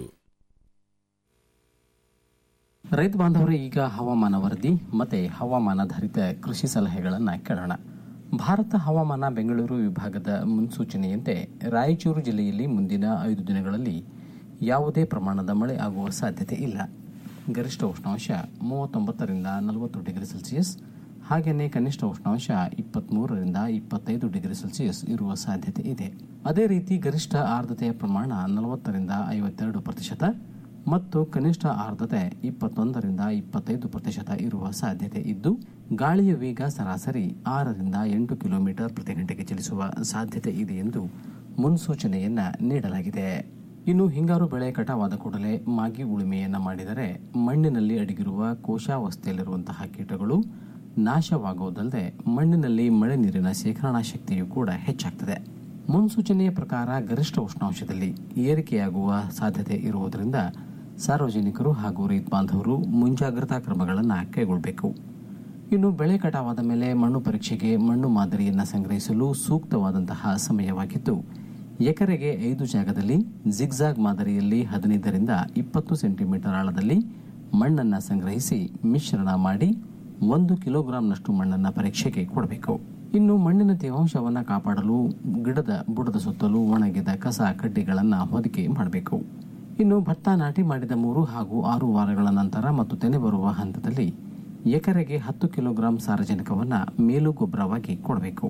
ರೈತ ಬಾಂಧವರು ಈಗ ಹವಾಮಾನ ವರದಿ ಮತ್ತೆ ಹವಾಮಾನಾಧಾರಿತ ಕೃಷಿ ಸಲಹೆಗಳನ್ನು ಕೇಳೋಣ ಭಾರತ ಹವಾಮಾನ ಬೆಂಗಳೂರು ವಿಭಾಗದ ಮುನ್ಸೂಚನೆಯಂತೆ ರಾಯಚೂರು ಜಿಲ್ಲೆಯಲ್ಲಿ ಮುಂದಿನ ಐದು ದಿನಗಳಲ್ಲಿ ಯಾವುದೇ ಪ್ರಮಾಣದ ಮಳೆ ಆಗುವ ಸಾಧ್ಯತೆ ಇಲ್ಲ ಗರಿಷ್ಠ ಉಷ್ಣಾಂಶ ಮೂವತ್ತೊಂಬತ್ತರಿಂದ ನಲವತ್ತು ಡಿಗ್ರಿ ಸೆಲ್ಸಿಯಸ್ ಹಾಗೆಯೇ ಕನಿಷ್ಠ ಉಷ್ಣಾಂಶ ಇಪ್ಪತ್ತ್ಮೂರರಿಂದ ಇಪ್ಪತ್ತೈದು ಡಿಗ್ರಿ ಸೆಲ್ಸಿಯಸ್ ಇರುವ ಸಾಧ್ಯತೆ ಇದೆ ಅದೇ ರೀತಿ ಗರಿಷ್ಠ ಆರ್ದ್ರತೆಯ ಪ್ರಮಾಣ ನಲವತ್ತರಿಂದ ಐವತ್ತೆರಡು ಪ್ರತಿಶತ ಮತ್ತು ಕನಿಷ್ಠ ಆರ್ದ್ರತೆ ಇಪ್ಪತ್ತೊಂದರಿಂದ ಇಪ್ಪತ್ತೈದು ಪ್ರತಿಶತ ಇರುವ ಸಾಧ್ಯತೆ ಇದ್ದು ಗಾಳಿಯ ವೇಗ ಸರಾಸರಿ ಆರರಿಂದ ಎಂಟು ಕಿಲೋಮೀಟರ್ ಪ್ರತಿ ಗಂಟೆಗೆ ಚಲಿಸುವ ಸಾಧ್ಯತೆ ಇದೆ ಎಂದು ಮುನ್ಸೂಚನೆಯನ್ನ ನೀಡಲಾಗಿದೆ ಇನ್ನು ಹಿಂಗಾರು ಬೆಳೆ ಕಟಾವಾದ ಕೂಡಲೇ ಮಾಗಿ ಉಳುಮೆಯನ್ನ ಮಾಡಿದರೆ ಮಣ್ಣಿನಲ್ಲಿ ಅಡಗಿರುವ ಕೋಶಾವಸ್ಥೆಯಲ್ಲಿರುವಂತಹ ಕೀಟಗಳು ನಾಶವಾಗುವುದಲ್ಲದೆ ಮಣ್ಣಿನಲ್ಲಿ ಮಳೆ ನೀರಿನ ಶೇಖರಣಾ ಶಕ್ತಿಯೂ ಕೂಡ ಹೆಚ್ಚಾಗ್ತದೆ ಮುನ್ಸೂಚನೆಯ ಪ್ರಕಾರ ಗರಿಷ್ಠ ಉಷ್ಣಾಂಶದಲ್ಲಿ ಏರಿಕೆಯಾಗುವ ಸಾಧ್ಯತೆ ಇರುವುದರಿಂದ ಸಾರ್ವಜನಿಕರು ಹಾಗೂ ರೈತ ಬಾಂಧವರು ಮುಂಜಾಗ್ರತಾ ಕ್ರಮಗಳನ್ನು ಕೈಗೊಳ್ಳಬೇಕು ಇನ್ನು ಬೆಳೆ ಕಟಾವಾದ ಮೇಲೆ ಮಣ್ಣು ಪರೀಕ್ಷೆಗೆ ಮಣ್ಣು ಮಾದರಿಯನ್ನು ಸಂಗ್ರಹಿಸಲು ಸೂಕ್ತವಾದಂತಹ ಸಮಯವಾಗಿದ್ದು ಎಕರೆಗೆ ಐದು ಜಾಗದಲ್ಲಿ ಜಿಗ್ಜಾಗ್ ಮಾದರಿಯಲ್ಲಿ ಹದಿನೈದರಿಂದ ಇಪ್ಪತ್ತು ಸೆಂಟಿಮೀಟರ್ ಆಳದಲ್ಲಿ ಮಣ್ಣನ್ನು ಸಂಗ್ರಹಿಸಿ ಮಿಶ್ರಣ ಮಾಡಿ ಒಂದು ಕಿಲೋಗ್ರಾಂನಷ್ಟು ಮಣ್ಣನ್ನು ಪರೀಕ್ಷೆಗೆ ಕೊಡಬೇಕು ಇನ್ನು ಮಣ್ಣಿನ ತೇವಾಂಶವನ್ನು ಕಾಪಾಡಲು ಗಿಡದ ಬುಡದ ಸುತ್ತಲೂ ಒಣಗಿದ ಕಸ ಕಡ್ಡಿಗಳನ್ನು ಹೊದಿಕೆ ಮಾಡಬೇಕು ಇನ್ನು ಭತ್ತ ನಾಟಿ ಮಾಡಿದ ಮೂರು ಹಾಗೂ ಆರು ವಾರಗಳ ನಂತರ ಮತ್ತು ತೆನೆ ಬರುವ ಹಂತದಲ್ಲಿ ಎಕರೆಗೆ ಹತ್ತು ಕಿಲೋಗ್ರಾಂ ಸಾರಜನಕವನ್ನು ಮೇಲು ಗೊಬ್ಬರವಾಗಿ ಕೊಡಬೇಕು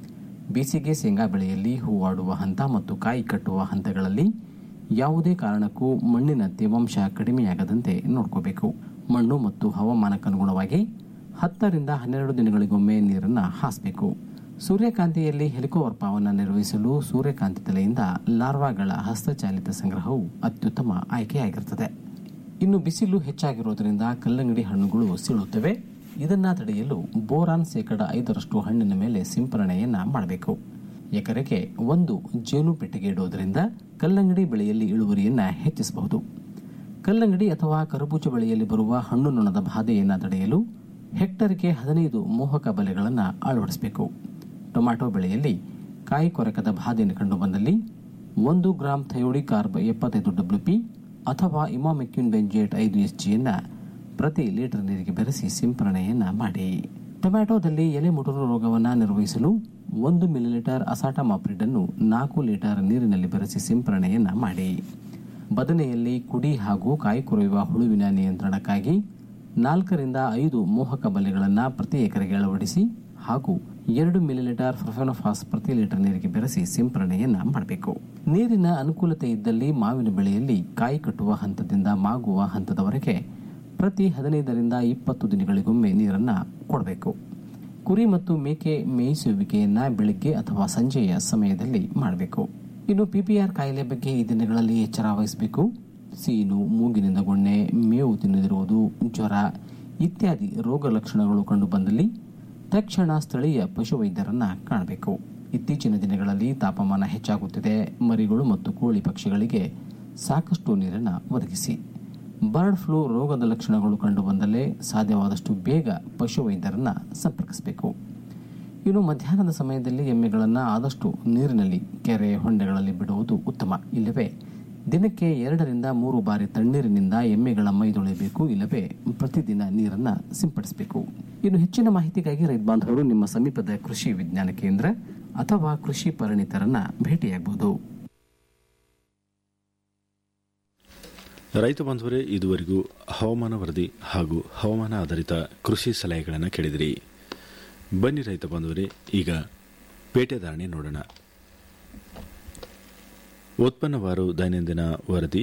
ಬೇಸಿಗೆ ಶೇಂಗಾ ಬೆಳೆಯಲ್ಲಿ ಹೂವಾಡುವ ಹಂತ ಮತ್ತು ಕಾಯಿ ಕಟ್ಟುವ ಹಂತಗಳಲ್ಲಿ ಯಾವುದೇ ಕಾರಣಕ್ಕೂ ಮಣ್ಣಿನ ತೇವಾಂಶ ಕಡಿಮೆಯಾಗದಂತೆ ನೋಡ್ಕೋಬೇಕು ಮಣ್ಣು ಮತ್ತು ಹವಾಮಾನಕ್ಕನುಗುಣವಾಗಿ ಹತ್ತರಿಂದ ಹನ್ನೆರಡು ದಿನಗಳಿಗೊಮ್ಮೆ ನೀರನ್ನು ಹಾಸಬೇಕು ಸೂರ್ಯಕಾಂತಿಯಲ್ಲಿ ಹೆಲಿಕೋವರ್ಪವನ್ನು ನಿರ್ವಹಿಸಲು ಸೂರ್ಯಕಾಂತಿ ತಲೆಯಿಂದ ಲಾರ್ವಾಗಳ ಹಸ್ತಚಾಲಿತ ಸಂಗ್ರಹವು ಅತ್ಯುತ್ತಮ ಆಯ್ಕೆಯಾಗಿರುತ್ತದೆ ಇನ್ನು ಬಿಸಿಲು ಹೆಚ್ಚಾಗಿರುವುದರಿಂದ ಕಲ್ಲಂಗಡಿ ಹಣ್ಣುಗಳು ಸೀಳುತ್ತವೆ ಇದನ್ನ ತಡೆಯಲು ಬೋರಾನ್ ಶೇಕಡ ಐದರಷ್ಟು ಹಣ್ಣಿನ ಮೇಲೆ ಸಿಂಪರಣೆಯನ್ನ ಮಾಡಬೇಕು ಎಕರೆಗೆ ಒಂದು ಜೇನು ಪೆಟ್ಟಿಗೆ ಇಡುವುದರಿಂದ ಕಲ್ಲಂಗಡಿ ಬೆಳೆಯಲ್ಲಿ ಇಳುವರಿಯನ್ನ ಹೆಚ್ಚಿಸಬಹುದು ಕಲ್ಲಂಗಡಿ ಅಥವಾ ಕರಬೂಜ ಬೆಳೆಯಲ್ಲಿ ಬರುವ ಹಣ್ಣು ನೊಣದ ಬಾಧೆಯನ್ನು ತಡೆಯಲು ಹೆಕ್ಟರ್ಗೆ ಹದಿನೈದು ಮೋಹಕ ಬಲೆಗಳನ್ನು ಅಳವಡಿಸಬೇಕು ಟೊಮ್ಯಾಟೊ ಬೆಳೆಯಲ್ಲಿ ಕಾಯಿ ಕೊರಕದ ಬಾಧೆಯನ್ನು ಕಂಡುಬಂದಲ್ಲಿ ಒಂದು ಗ್ರಾಂ ಥಯೋಡಿ ಕಾರ್ಬ್ ಎಪ್ಪತ್ತೈದು ಡಬ್ಲ್ಯೂಪಿ ಅಥವಾ ಇಮಾಮೆಕ್ಯೂನ್ ಬೆಂಜೇಟ್ ಐದು ಎಸ್ ಜಿಯನ್ನ ಪ್ರತಿ ಲೀಟರ್ ನೀರಿಗೆ ಬೆರೆಸಿ ಸಿಂಪರಣೆಯನ್ನ ಮಾಡಿ ಟೊಮ್ಯಾಟೊದಲ್ಲಿ ಎಲೆ ಮುಟುರು ರೋಗವನ್ನು ನಿರ್ವಹಿಸಲು ಒಂದು ಮಿಲಿಲೀಟರ್ ಅಸಾಟ ಮಾಪ್ರಿಡ್ ಅನ್ನು ನಾಲ್ಕು ಲೀಟರ್ ನೀರಿನಲ್ಲಿ ಬೆರೆಸಿ ಸಿಂಪರಣೆಯನ್ನ ಮಾಡಿ ಬದನೆಯಲ್ಲಿ ಕುಡಿ ಹಾಗೂ ಕಾಯಿ ಕೊರೆಯುವ ಹುಳುವಿನ ನಿಯಂತ್ರಣಕ್ಕಾಗಿ ನಾಲ್ಕರಿಂದ ಐದು ಮೋಹಕ ಬಲೆಗಳನ್ನು ಪ್ರತಿ ಎಕರೆಗೆ ಅಳವಡಿಸಿ ಹಾಗೂ ಎರಡು ಮಿಲಿಲೀಟರ್ ಫ್ರೊಫೆನೋಫಾಸ್ ಪ್ರತಿ ಲೀಟರ್ ನೀರಿಗೆ ಬೆರೆಸಿ ಸಿಂಪರಣೆಯನ್ನ ಮಾಡಬೇಕು ನೀರಿನ ಅನುಕೂಲತೆ ಇದ್ದಲ್ಲಿ ಮಾವಿನ ಬೆಳೆಯಲ್ಲಿ ಕಾಯಿ ಕಟ್ಟುವ ಹಂತದಿಂದ ಮಾಗುವ ಹಂತದವರೆಗೆ ಪ್ರತಿ ಹದಿನೈದರಿಂದ ಇಪ್ಪತ್ತು ದಿನಗಳಿಗೊಮ್ಮೆ ನೀರನ್ನ ಕೊಡಬೇಕು ಕುರಿ ಮತ್ತು ಮೇಕೆ ಮೇಯಿಸುವಿಕೆಯನ್ನ ಬೆಳಿಗ್ಗೆ ಅಥವಾ ಸಂಜೆಯ ಸಮಯದಲ್ಲಿ ಮಾಡಬೇಕು ಇನ್ನು ಪಿಪಿಆರ್ ಕಾಯಿಲೆ ಬಗ್ಗೆ ಈ ದಿನಗಳಲ್ಲಿ ಎಚ್ಚರ ವಹಿಸಬೇಕು ಸೀನು ಮೂಗಿನಿಂದ ಗೊಣ್ಣೆ ಮೇವು ತಿನ್ನದಿರುವುದು ಜ್ವರ ಇತ್ಯಾದಿ ರೋಗ ಲಕ್ಷಣಗಳು ಕಂಡು ಬಂದಲ್ಲಿ ತಕ್ಷಣ ಸ್ಥಳೀಯ ಪಶುವೈದ್ಯರನ್ನ ಕಾಣಬೇಕು ಇತ್ತೀಚಿನ ದಿನಗಳಲ್ಲಿ ತಾಪಮಾನ ಹೆಚ್ಚಾಗುತ್ತಿದೆ ಮರಿಗಳು ಮತ್ತು ಕೋಳಿ ಪಕ್ಷಿಗಳಿಗೆ ಸಾಕಷ್ಟು ನೀರನ್ನು ಒದಗಿಸಿ ಬರ್ಡ್ ಫ್ಲೂ ರೋಗದ ಲಕ್ಷಣಗಳು ಕಂಡುಬಂದಲ್ಲೇ ಸಾಧ್ಯವಾದಷ್ಟು ಬೇಗ ಪಶುವೈದ್ಯರನ್ನ ಸಂಪರ್ಕಿಸಬೇಕು ಇನ್ನು ಮಧ್ಯಾಹ್ನದ ಸಮಯದಲ್ಲಿ ಎಮ್ಮೆಗಳನ್ನು ಆದಷ್ಟು ನೀರಿನಲ್ಲಿ ಕೆರೆ ಹೊಂಡೆಗಳಲ್ಲಿ ಬಿಡುವುದು ಉತ್ತಮ ಇಲ್ಲವೇ ದಿನಕ್ಕೆ ಎರಡರಿಂದ ಮೂರು ಬಾರಿ ತಣ್ಣೀರಿನಿಂದ ಎಮ್ಮೆಗಳ ಮೈ ತೊಳೆಯಬೇಕು ಇಲ್ಲವೇ ಪ್ರತಿದಿನ ನೀರನ್ನ ಸಿಂಪಡಿಸಬೇಕು ಇನ್ನು ಹೆಚ್ಚಿನ ಮಾಹಿತಿಗಾಗಿ ರೈತ ಬಾಂಧವರು ನಿಮ್ಮ ಸಮೀಪದ ಕೃಷಿ ವಿಜ್ಞಾನ ಕೇಂದ್ರ ಅಥವಾ ಕೃಷಿ ಪರಿಣಿತರನ್ನ ಭೇಟಿಯಾಗಬಹುದು ರೈತ ಬಾಂಧವರೇ ಇದುವರೆಗೂ ಹವಾಮಾನ ವರದಿ ಹಾಗೂ ಹವಾಮಾನ ಆಧಾರಿತ ಕೃಷಿ ಸಲಹೆಗಳನ್ನು ಕೇಳಿದಿರಿ ಬನ್ನಿ ರೈತ ಬಾಂಧವರೇ ಈಗ ಪೇಟೆ ಧಾರಣೆ ನೋಡೋಣ ಉತ್ಪನ್ನವಾರು ದೈನಂದಿನ ವರದಿ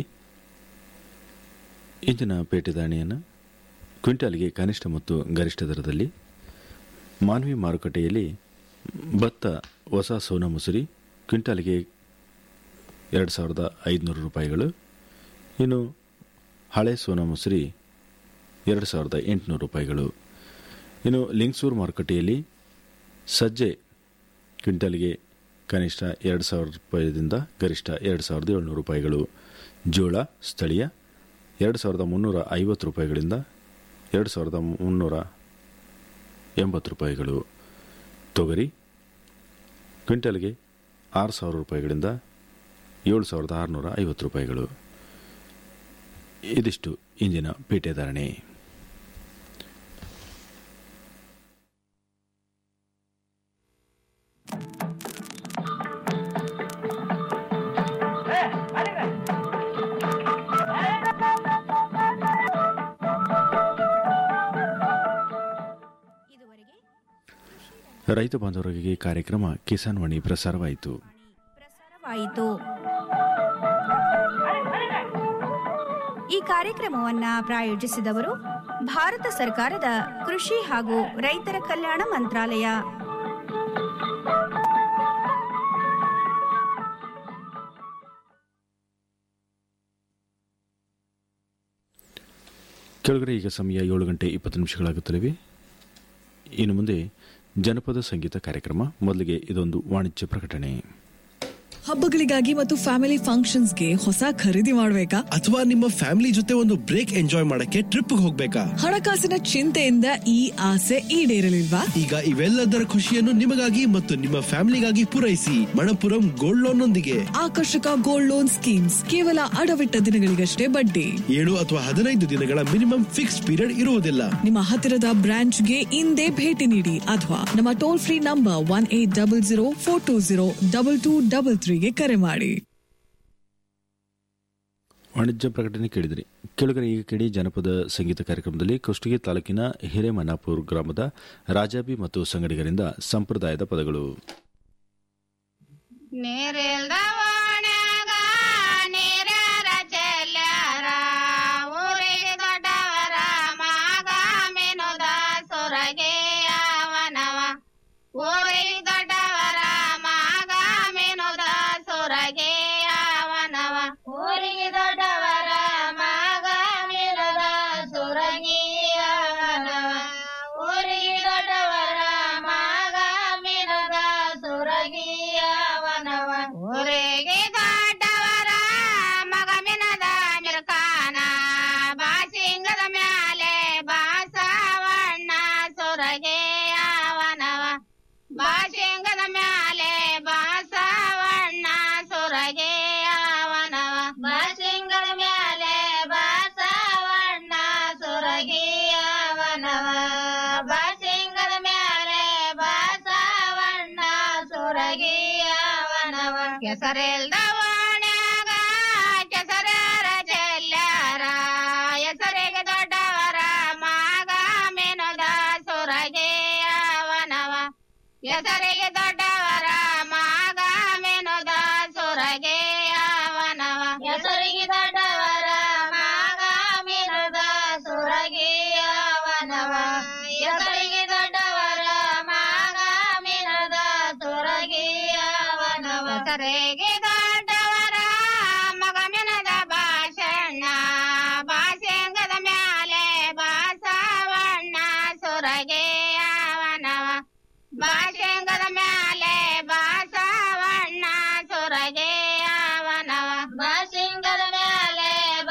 ಇಂದಿನ ಪೇಟೆ ಧಾರಣೆಯನ್ನು ಕ್ವಿಂಟಾಲ್ಗೆ ಕನಿಷ್ಠ ಮತ್ತು ಗರಿಷ್ಠ ದರದಲ್ಲಿ ಮಾನವಿ ಮಾರುಕಟ್ಟೆಯಲ್ಲಿ ಭತ್ತ ಹೊಸ ಸೋನಾ ಮುಸುರಿ ಕ್ವಿಂಟಾಲ್ಗೆ ಎರಡು ಸಾವಿರದ ಐದುನೂರು ರೂಪಾಯಿಗಳು ಇನ್ನು ಹಳೆ ಸೋನಾ ಮುಸುರಿ ಎರಡು ಸಾವಿರದ ಎಂಟುನೂರು ರೂಪಾಯಿಗಳು ಇನ್ನು ಲಿಂಗ್ಸೂರು ಮಾರುಕಟ್ಟೆಯಲ್ಲಿ ಸಜ್ಜೆ ಕ್ವಿಂಟಲ್ಗೆ ಕನಿಷ್ಠ ಎರಡು ಸಾವಿರ ರೂಪಾಯಿದಿಂದ ಗರಿಷ್ಠ ಎರಡು ಸಾವಿರದ ಏಳ್ನೂರು ರೂಪಾಯಿಗಳು ಜೋಳ ಸ್ಥಳೀಯ ಎರಡು ಸಾವಿರದ ಮುನ್ನೂರ ಐವತ್ತು ರೂಪಾಯಿಗಳಿಂದ ಎರಡು ಸಾವಿರದ ಮುನ್ನೂರ ಎಂಬತ್ತು ರೂಪಾಯಿಗಳು ತೊಗರಿ ಕ್ವಿಂಟಲ್ಗೆ ಆರು ಸಾವಿರ ರೂಪಾಯಿಗಳಿಂದ ಏಳು ಸಾವಿರದ ಆರುನೂರ ಐವತ್ತು ರೂಪಾಯಿಗಳು ಇದಿಷ್ಟು ಇಂದಿನ ಪೇಟೆ ಧಾರಣೆ ರೈತ ಬಾಂಧವರಿಗೆ ಕಾರ್ಯಕ್ರಮ ಕಿಸಾನ್ ವಾಣಿ ಪ್ರಸಾರವಾಯಿತು ಆಯಿತು ಈ ಕಾರ್ಯಕ್ರಮವನ್ನ ಪ್ರಾಯೋಜಿಸಿದವರು ಭಾರತ ಸರ್ಕಾರದ ಕೃಷಿ ಹಾಗೂ ರೈತರ ಕಲ್ಯಾಣ ಮಂತ್ರಾಲಯ ಕೆಳಗಡೆ ಈಗ ಸಮಯ ಏಳು ಗಂಟೆ ಇಪ್ಪತ್ತು ನಿಮಿಷಗಳಾಗುತ್ತಲಿವೆ ಇನ್ನು ಮುಂದೆ ಜನಪದ ಸಂಗೀತ ಕಾರ್ಯಕ್ರಮ ಮೊದಲಿಗೆ ಇದೊಂದು ವಾಣಿಜ್ಯ ಪ್ರಕಟಣೆ ಹಬ್ಬಗಳಿಗಾಗಿ ಮತ್ತು ಫ್ಯಾಮಿಲಿ ಫಂಕ್ಷನ್ಸ್ಗೆ ಹೊಸ ಖರೀದಿ ಮಾಡಬೇಕಾ ಅಥವಾ ನಿಮ್ಮ ಫ್ಯಾಮಿಲಿ ಜೊತೆ ಒಂದು ಬ್ರೇಕ್ ಎಂಜಾಯ್ ಮಾಡಕ್ಕೆ ಟ್ರಿಪ್ ಹೋಗ್ಬೇಕಾ ಹಣಕಾಸಿನ ಚಿಂತೆಯಿಂದ ಈ ಆಸೆ ಈಡೇರಲಿಲ್ವಾ ಈಗ ಇವೆಲ್ಲದರ ಖುಷಿಯನ್ನು ನಿಮಗಾಗಿ ಮತ್ತು ನಿಮ್ಮ ಫ್ಯಾಮಿಲಿಗಾಗಿ ಪೂರೈಸಿ ಮಣಪುರಂ ಗೋಲ್ಡ್ ಲೋನ್ ನೊಂದಿಗೆ ಆಕರ್ಷಕ ಗೋಲ್ಡ್ ಲೋನ್ ಸ್ಕೀಮ್ಸ್ ಕೇವಲ ಅಡವಿಟ್ಟ ದಿನಗಳಿಗಷ್ಟೇ ಬಡ್ಡಿ ಏಳು ಅಥವಾ ಹದಿನೈದು ದಿನಗಳ ಮಿನಿಮಮ್ ಫಿಕ್ಸ್ ಪೀರಿಯಡ್ ಇರುವುದಿಲ್ಲ ನಿಮ್ಮ ಹತ್ತಿರದ ಬ್ರಾಂಚ್ಗೆ ಇಂದೇ ಭೇಟಿ ನೀಡಿ ಅಥವಾ ನಮ್ಮ toll free number one eight double zero four two zero double two double ತ್ರೀಗೆ ಕರೆ ಮಾಡಿ ವಾಣಿಜ್ಯ ಪ್ರಕಟಣೆ ಕೇಳಿದ್ರಿ ಕೆಳಗಡೆ ಈಗ ಕೇಳಿ ಜನಪದ ಸಂಗೀತ ಕಾರ್ಯಕ್ರಮದಲ್ಲಿ ಕುಷ್ಟಗಿ ತಾಲೂಕಿನ ಹಿರೇಮನ್ನಾಪುರ ಗ್ರಾಮದ ರಾಜಾಬಿ ಮತ್ತು ಸಂಗಡಿಗರಿಂದ ಸಂಪ್ರದಾಯದ ಪದಗಳು ನೀರಿಲ್ದ ಓಣ್ಯಾಗ ನೀರ್ಯಾರ ಚೆಲ್ಯಾರ ಊರಿಗೆ ದೊಡ್ಡವರ ಮಗ ಮಿನುದ ಸೊರಗೆ ಅವನವ ಊರಿಗೆ ದೊಡ್ಡವರ ಮಗ ಮಿನುದ ಸೊರಗೆ ಅವನವ ಊರಿಗೆ ದೊಡ್ಡವರ ಮಗ ಮಿನುದ ಸೊರಗಿ ಅವನವ ಊರಿಗೆ ದೊಡ್ಡವರ ಮಗ ಮಿನುದ ಸೊರಗಿ ಅವನವ ಊರಿಗೆ ದೊಡ್ಡವರ ಮಗ ಮಿನದ ಮಿರ್ಕಾನ ಬಾಸಿಂಗದ ಮ್ಯಾಲೆ ಬಾಸವಣ್ಣ ಸೊರಗೆ ಅವನವ ಬಾಸಿಂಗದ ಮ್ಯಾಲೆ ಬಾಸವಣ್ಣ ಸೊರಗೆ ಅವನವ ಬಾಸಿಂಗದ ಮ್ಯಾಲೆ ಬಾಸವಣ್ಣ ಸೊರಗಿ ಅವನವ ಬಾಸಿಂಗದ ಮ್ಯಾಲೆ ಬಾಸವಣ್ಣ ಸೊರಗಿ ಅವನವ ಕೆಸರಿಲ್ದ ಓಣ್ಯಾಗ ಕೆಸರರ ಚೆಲ್ಯಾರ ಹೆಸರಿಗೆ ದೊಡ್ಡವರ ಮಗ ಮೆನುದ ಸೊರಗೆ ಅವನವ ಹೆಸರಿಗೆ ದೊಡ್ಡವರ ಮಗ ಮೆನುದ ಸೊರಗೆ ಅವನವ ಹೆಸರಿಗೆ ದೊಡ್ಡವರ ಮಗ ಮೆನುದ ಸೊರಗೆ ಅವನವ ಹೆಸರಿಗೆ ದೊಡ್ಡವರ ಮಗ ಮೆನುದ ಸೊರಗೆ ಅವನವ ಹೆಸರಿಗೆ ದೊಡ್ಡವರ ಮಗ ಮೆನದ ಭಾಷಣ ಭಾಷಂಗದ ಮ್ಯಾಲೆ ಬಾಸವಣ್ಣ ಸೊರಗೆ ಅವನವ ಭಾಷಂಗದ ಮ್ಯಾಲೆ ಬಾಸವಣ್ಣ ಸೊರಗೆ ಅವನವ ಭಾಷಂಗದ ಮ್ಯಾಲೆ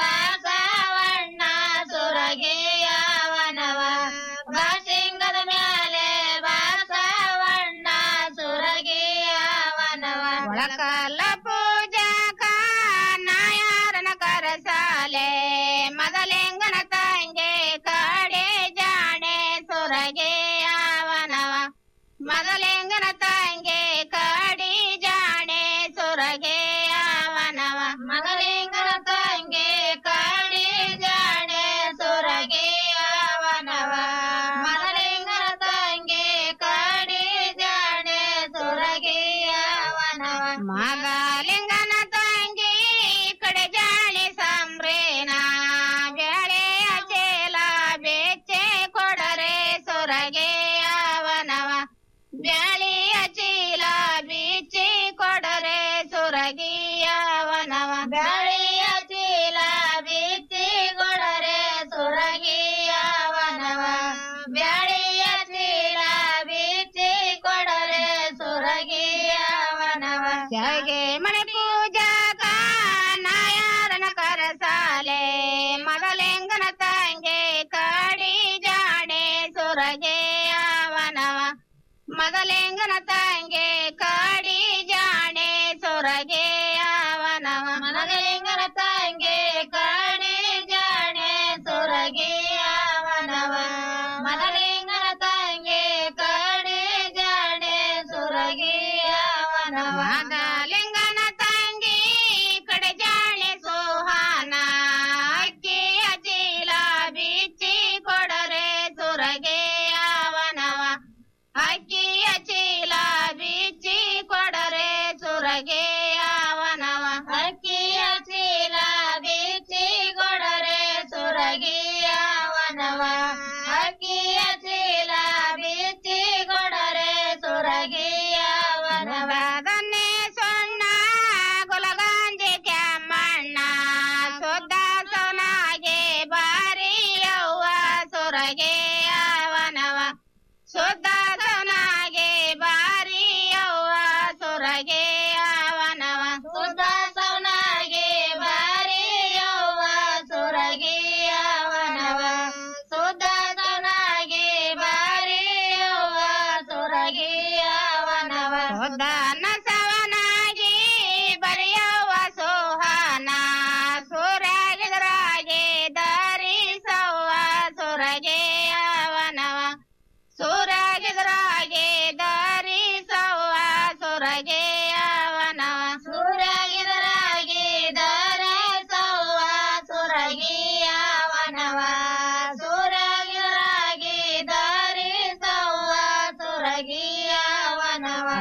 ಬಾಸವಣ್ಣ ಸೊರಗೆ ಅವನವ ಭಾಷಂಗದ ಮ್ಯಾಲೆ ಬಾಸವಣ್ಣ ಸೊರಗೆ ಅವನವ ಒಳಕಲ್ಲ ಪೂಜಾಕ ನಾಯಾರನ ಕರಸಾಲೆ ಮೊದಲೆಂಗನ ತಂಗೆ ಕಡೆ ಜಾಣೆ ಸೊರಗೆ ಅವನವ ಮೊದಲೆಂಗನ ತಂಗೆ ಕಡಿ ಜಾಣೆ ಸೊರಗೆ ಅವನವ ಮೊದಲೆಂಗನ ತಂಗೆ ಕಡಿ ಜಾಣೆ ಸೊರಗೆ ಅವನವ ಮೊದಲೆಂಗನ ತಂಗೆ ಕಡಿ ಜಾಣೆ ಸೊರಗೆ ಅವನವ ಮಗಲಿಂಗನ ತಂಗಿ ಕಡೆ ಜಾಣೆ ಸಂಬ್ರೇನ ಬೆಳೆಯ ಚೇಲ ಬೆಚ್ಚೆ ಕೊಡರೆ ಸೊರಗೆ ಅವನವ ಬ್ಯಾಳಿಯ ಚೀಲ ಬೀಚಿ ಕೊಡರೆ ಸುರಗಿ ಅವನವ ಬ್ಯಾಳಿಯ ಚೀಲ ಬೀಚಿ ಕೊಡರೆ ಸುರಗಿ ಅವನವ ಬ್ಯಾಳಿಯ ಚೀಲ ಬೀಚಿ ಕೊಡರೆ ಸುರಗಿ ಅವನವ ಶಾಗೆ ಮನೆ ಪೂಜಾಕ ನಾಯಾರನ ಕರಸಾಲೆ ಮೊದಲೆಂಗನ ತಂಗೆ ಕಡಿ ಜಾಣೆ ಸುರಗೆ ಅವನವ ಮೊದಲೆಂಗನ ತಂಗೆ ಕಡಿ ಜಾಣೆ ಸೊರಗೆ ಅವನವ ಮೊದಲೆಂಗನ ತಂಗೆ ಕಡಿ ಜಾಣೆ ಸೊರಗೆ ಅವನವ ಮೊದಲೆಂಗನ ತಂಗೆ ಕಡಿ ಜಾಣೆ ಸೊರಗೆ ಅವನವ ಮೊದಲೆಂಗನ ತಂಗಿ ಕಡೆ ಜಾಣೆ ಸೋಹಾನ ಅಕ್ಕಿಯ ಚೀಲ ಬಿಚ್ಚಿ ಕೊಡರೆ ಸೊರಗೆ ಅವನವ ಅಕ್ಕಿಯ ಚೀಲ ಬಿಚ್ಚಿ ಕೊಡರೆ ಸುರಗೆ ಅವನವ ಅಕ್ಕಿಯ ಚೀಲ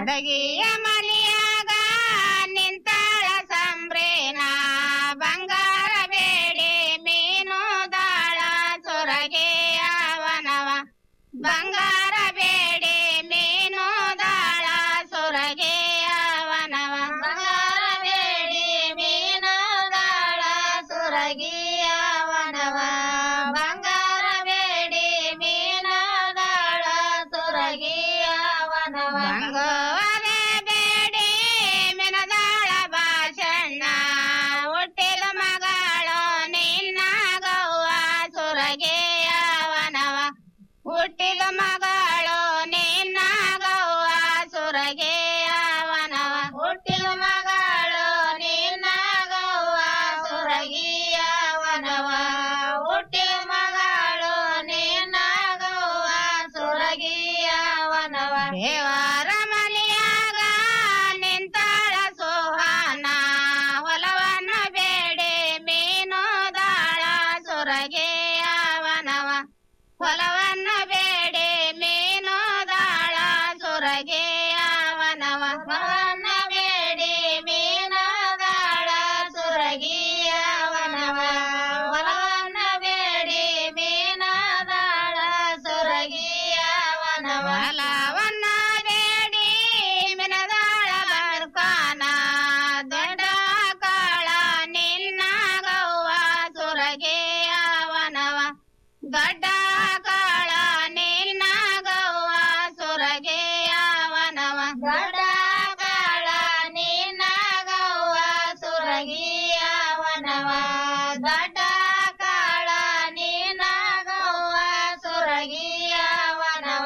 ಹುಡುಗಿಯ ಮನೆಯಾಗ ನಿಂತಾಳ ಸಂಬ್ರೇನ ಬಂಗಾರ ಬೇಡಿ ಮೀನು ದಾಳ ಸೊರಗೆಯ ವನವ ಬಂಗಾರ ಬೇಡಿ ಮೀನು ದಾಳ ಸೊರಗೆಯ ವನವ ಬಂಗಾರ ಬೇಡಿ ಮೀನು ದಾಳ ಸೊರಗಿಯ ವನವ ಬಂಗಾರ ಬೇಡಿ ಮೀನು ದಾಳ ಸೊರಗಿಯ ವನವ ಬಂಗೋರೆ ಬೇಡಿ ಮಿನದಾಳ ಭಾಷಣ್ಣ ಹುಟ್ಟಿದ ಮಗಳು ನಿನ್ನ ಗೌವ ಸೊರಗೆಯ ವನವ ಹುಟ್ಟಿದ ಮಗಳು ನಿನ್ನ ಗೌವ ಸೊರಗೆಯ ವನವ ಹುಟ್ಟಿದ ಮಗಳು ನಿನ್ನ ಗೌವ ಸೊರಗಿಯ ವನವ ಹುಟ್ಟಿದ ಮಗಳು ನಿನ್ನ ಗೌವ ಸೊರಗಿಯ ವನವ ದೇವರ ಮನೆಯಾಗ ನಿಂತಾಳ ಸೋಹಾನ ಹೊಲವನ್ನ ಬೇಡಿ ಮೀನು ದಾಳ ಸೊರಗೆಯ ವನವ ಹೊಲವನ್ನ ಬೇಡಿ ಮೀನು ದಾಳ ಸೊರಗೆಯ ವನವ ಹೊಲವನ್ನ ಬೇಡಿ ಮೀನು ದಾಳ ಸೊರಗಿಯ ವನವ ಹೊಲವನ್ನ ಬೇಡಿ ಮೀನು ದಾಳ ಸೊರಗಿಯ ವನವ ಹೊಲವನ್ನ ಬೇಡಿ ಮಿನದಾಳ ಬರ್ಕಾನ ದೊಡ್ಡ ಕಾಳ ನಿನ್ನ ಗೌವ ಸೊರಗೆಯ ವನವ ದೊಡ್ಡ ಕಾಳ ನಿನ್ನ ಗೌವ ಸೊರಗೆಯ ವನವ ದೊಡ್ಡ ಕಾಳ ನಿನ್ನ ಗೌವ ಸೊರಗಿಯ ವನವ ದೊಡ್ಡ ಕಾಳ ನಿನ್ನ ಗೌವ ಸೊರಗಿಯ ವನವ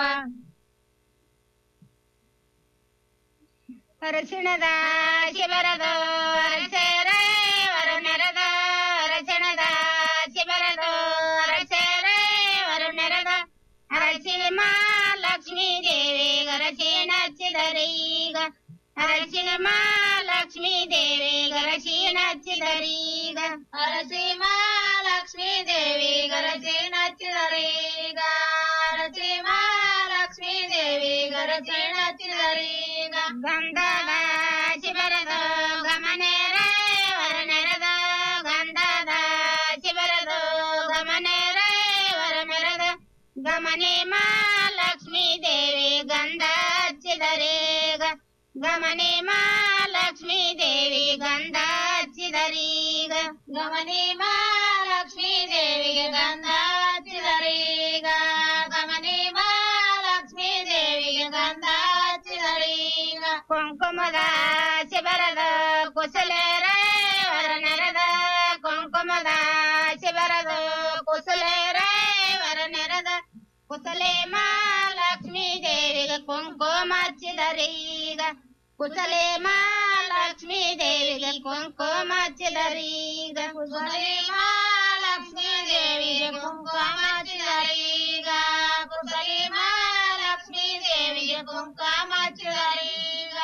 ಅರಸಿಣದ ಶಿಬರದ ಅರಸೇರೆ ವರ ನೆರದ ಅರಸಿಣದ ಶಿಬರದ ಅರಸೇರೆ ವರ ನೆರದ ಅರಸಿ ಲಕ್ಷ್ಮೀ ದೇವಿ ಗರಸಿ ನಚ್ಚಿದರೀಗ ಅರಸಿ ಲಕ್ಷ್ಮೀ ದೇವಿ ಗರಸಿ ನಚ್ಚಿದರೀಗ ಅರಸಿ ಲಕ್ಷ್ಮೀ ದೇವಿ ಗರಸಿ ನಚ್ಚಿದರೀಗ ಅರಸಿ ಲಕ್ಷ್ಮೀ ದೇವಿ ಗರಸಿ ನಚ್ಚಿದರೀಗ ಗಂಧದ ಶಿಬರದ ಗಮನೇರ ವರ ನೆರದ ಗಂಧದ ಶಿಬರದ ಗಮನೇರ ವರ ಮೆರದ ಗಮನೆ ಲಕ್ಷ್ಮೀ ದೇವಿ ಗಂಧ ಹಚ್ಚಿದರೇಗ ಗಮನೆ ಲಕ್ಷ್ಮೀ ದೇವಿ ಗಂಧ ಹಚ್ಚಿದರೀಗ ಗಮನೆ ಲಕ್ಷ್ಮೀ ದೇವಿಗೆ ಗಂಧ ಹಚ್ಚಿದರೀಗ ಗಮನೆ ಲಕ್ಷ್ಮೀ ದೇವಿಗೆ ಗಂಧ ಹಚ್ಚಿದರೀಗ ಕುಂಕುಮದ ಶಿಬರದ ಕುಸಲೇರ ವರ ನೆರದ ಕುಂಕುಮದ ಶಿಬರದ ಕುಸಲೇರ ವರ ನೆರದ ಕುಸಲೆ ಲಕ್ಷ್ಮೀ ದೇವಿಗೆ ಕುಂಕುಮ ಹಚ್ಚಿದರೀಗ ಕುಸಲೆ ಲಕ್ಷ್ಮೀ ದೇವಿಗೆ ಕುಂಕುಮ ಹಚ್ಚಿದರೀಗ ಕುಸಲೆ ಲಕ್ಷ್ಮೀ ದೇವಿಗೆ ಕುಂಕುಮ ಹಚ್ಚಿದರೀಗ ಕುಸಲೆ ಲಕ್ಷ್ಮೀ ದೇವಿಗೆ ಕುಂಕುಮ ಹಚ್ಚಿದರೀಗ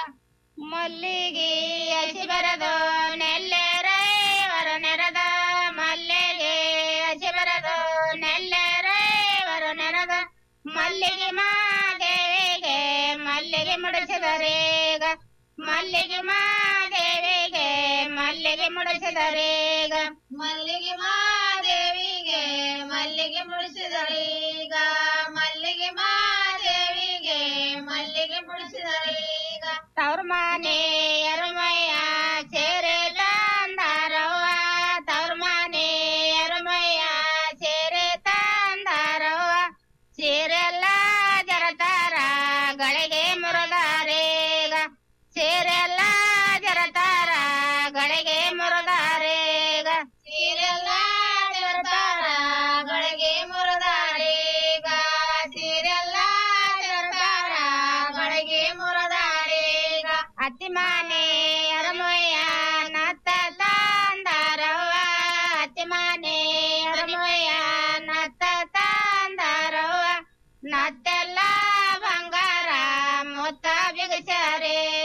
ಮಲ್ಲಿಗೆ ಹಸಿ ಬರದು ನೆಲ್ಲೆರ ವರ ನೆರದ ಮಲ್ಲಿಗೆ ಹಸಿ ಬರದು ನೆಲ್ಲೆರ ವರ ನೆರದ ಮಲ್ಲಿಗೆ ಮಾದೇವಿಗೆ ಮಲ್ಲಿಗೆ ಮುಡಿಸಿದರೇಗ ಮಲ್ಲಿಗೆ ಮಾದೇವಿಗೆ ಮಲ್ಲಿಗೆ ಮುಡಿಸಿದರೇಗ ಮಲ್ಲಿಗೆ ಮಾದೇವಿಗೆ ಮಲ್ಲಿಗೆ ಮುಡಿಸಿದರೀಗ ಮಲ್ಲಿಗೆ ಮಾದೇವಿಗೆ ಮಲ್ಲಿಗೆ ಮುಡಿಸಿದರೀಗ ತವ್ರ ಮನೆ ಎರಮಯ್ಯ ಸೇರೆ ತಂದಾರವ್ವ ತವ್ರ ಮನೆ ಎರಮಯ್ಯ ಸೇರೆ ತಂದಾರವ್ವ ಸೀರೆಲ್ಲ ಜರತಾರ ಗಳಿಗೆ ಮುರದಾರೇಗ ಸೀರೆಲ್ಲ ಜರತಾರ ಗಳಿಗೆ ಮುರದಾರೇಗ ಸೀರೆಲ್ಲ ಜರತಾರ ಗಳಿಗೆ ಮುರದಾರೇಗ ಸೀರೆಲ್ಲ ಜರತಾರ ಗಳಿಗೆ ಮುರದಾರೇಗ ಅತ್ತಿ ಮನೆ ಅರಮಯ್ಯ ನತ್ತ ತಂದಾರವ್ವ ಅತ್ತಿ ಮನೆ ಅರಮಯ್ಯ ನತ್ತ ತಂದಾರವ್ವ ನತ್ತೆಲ್ಲ ಬಂಗಾರ ಮುತ್ತ ಬಿಗಸರೇಗ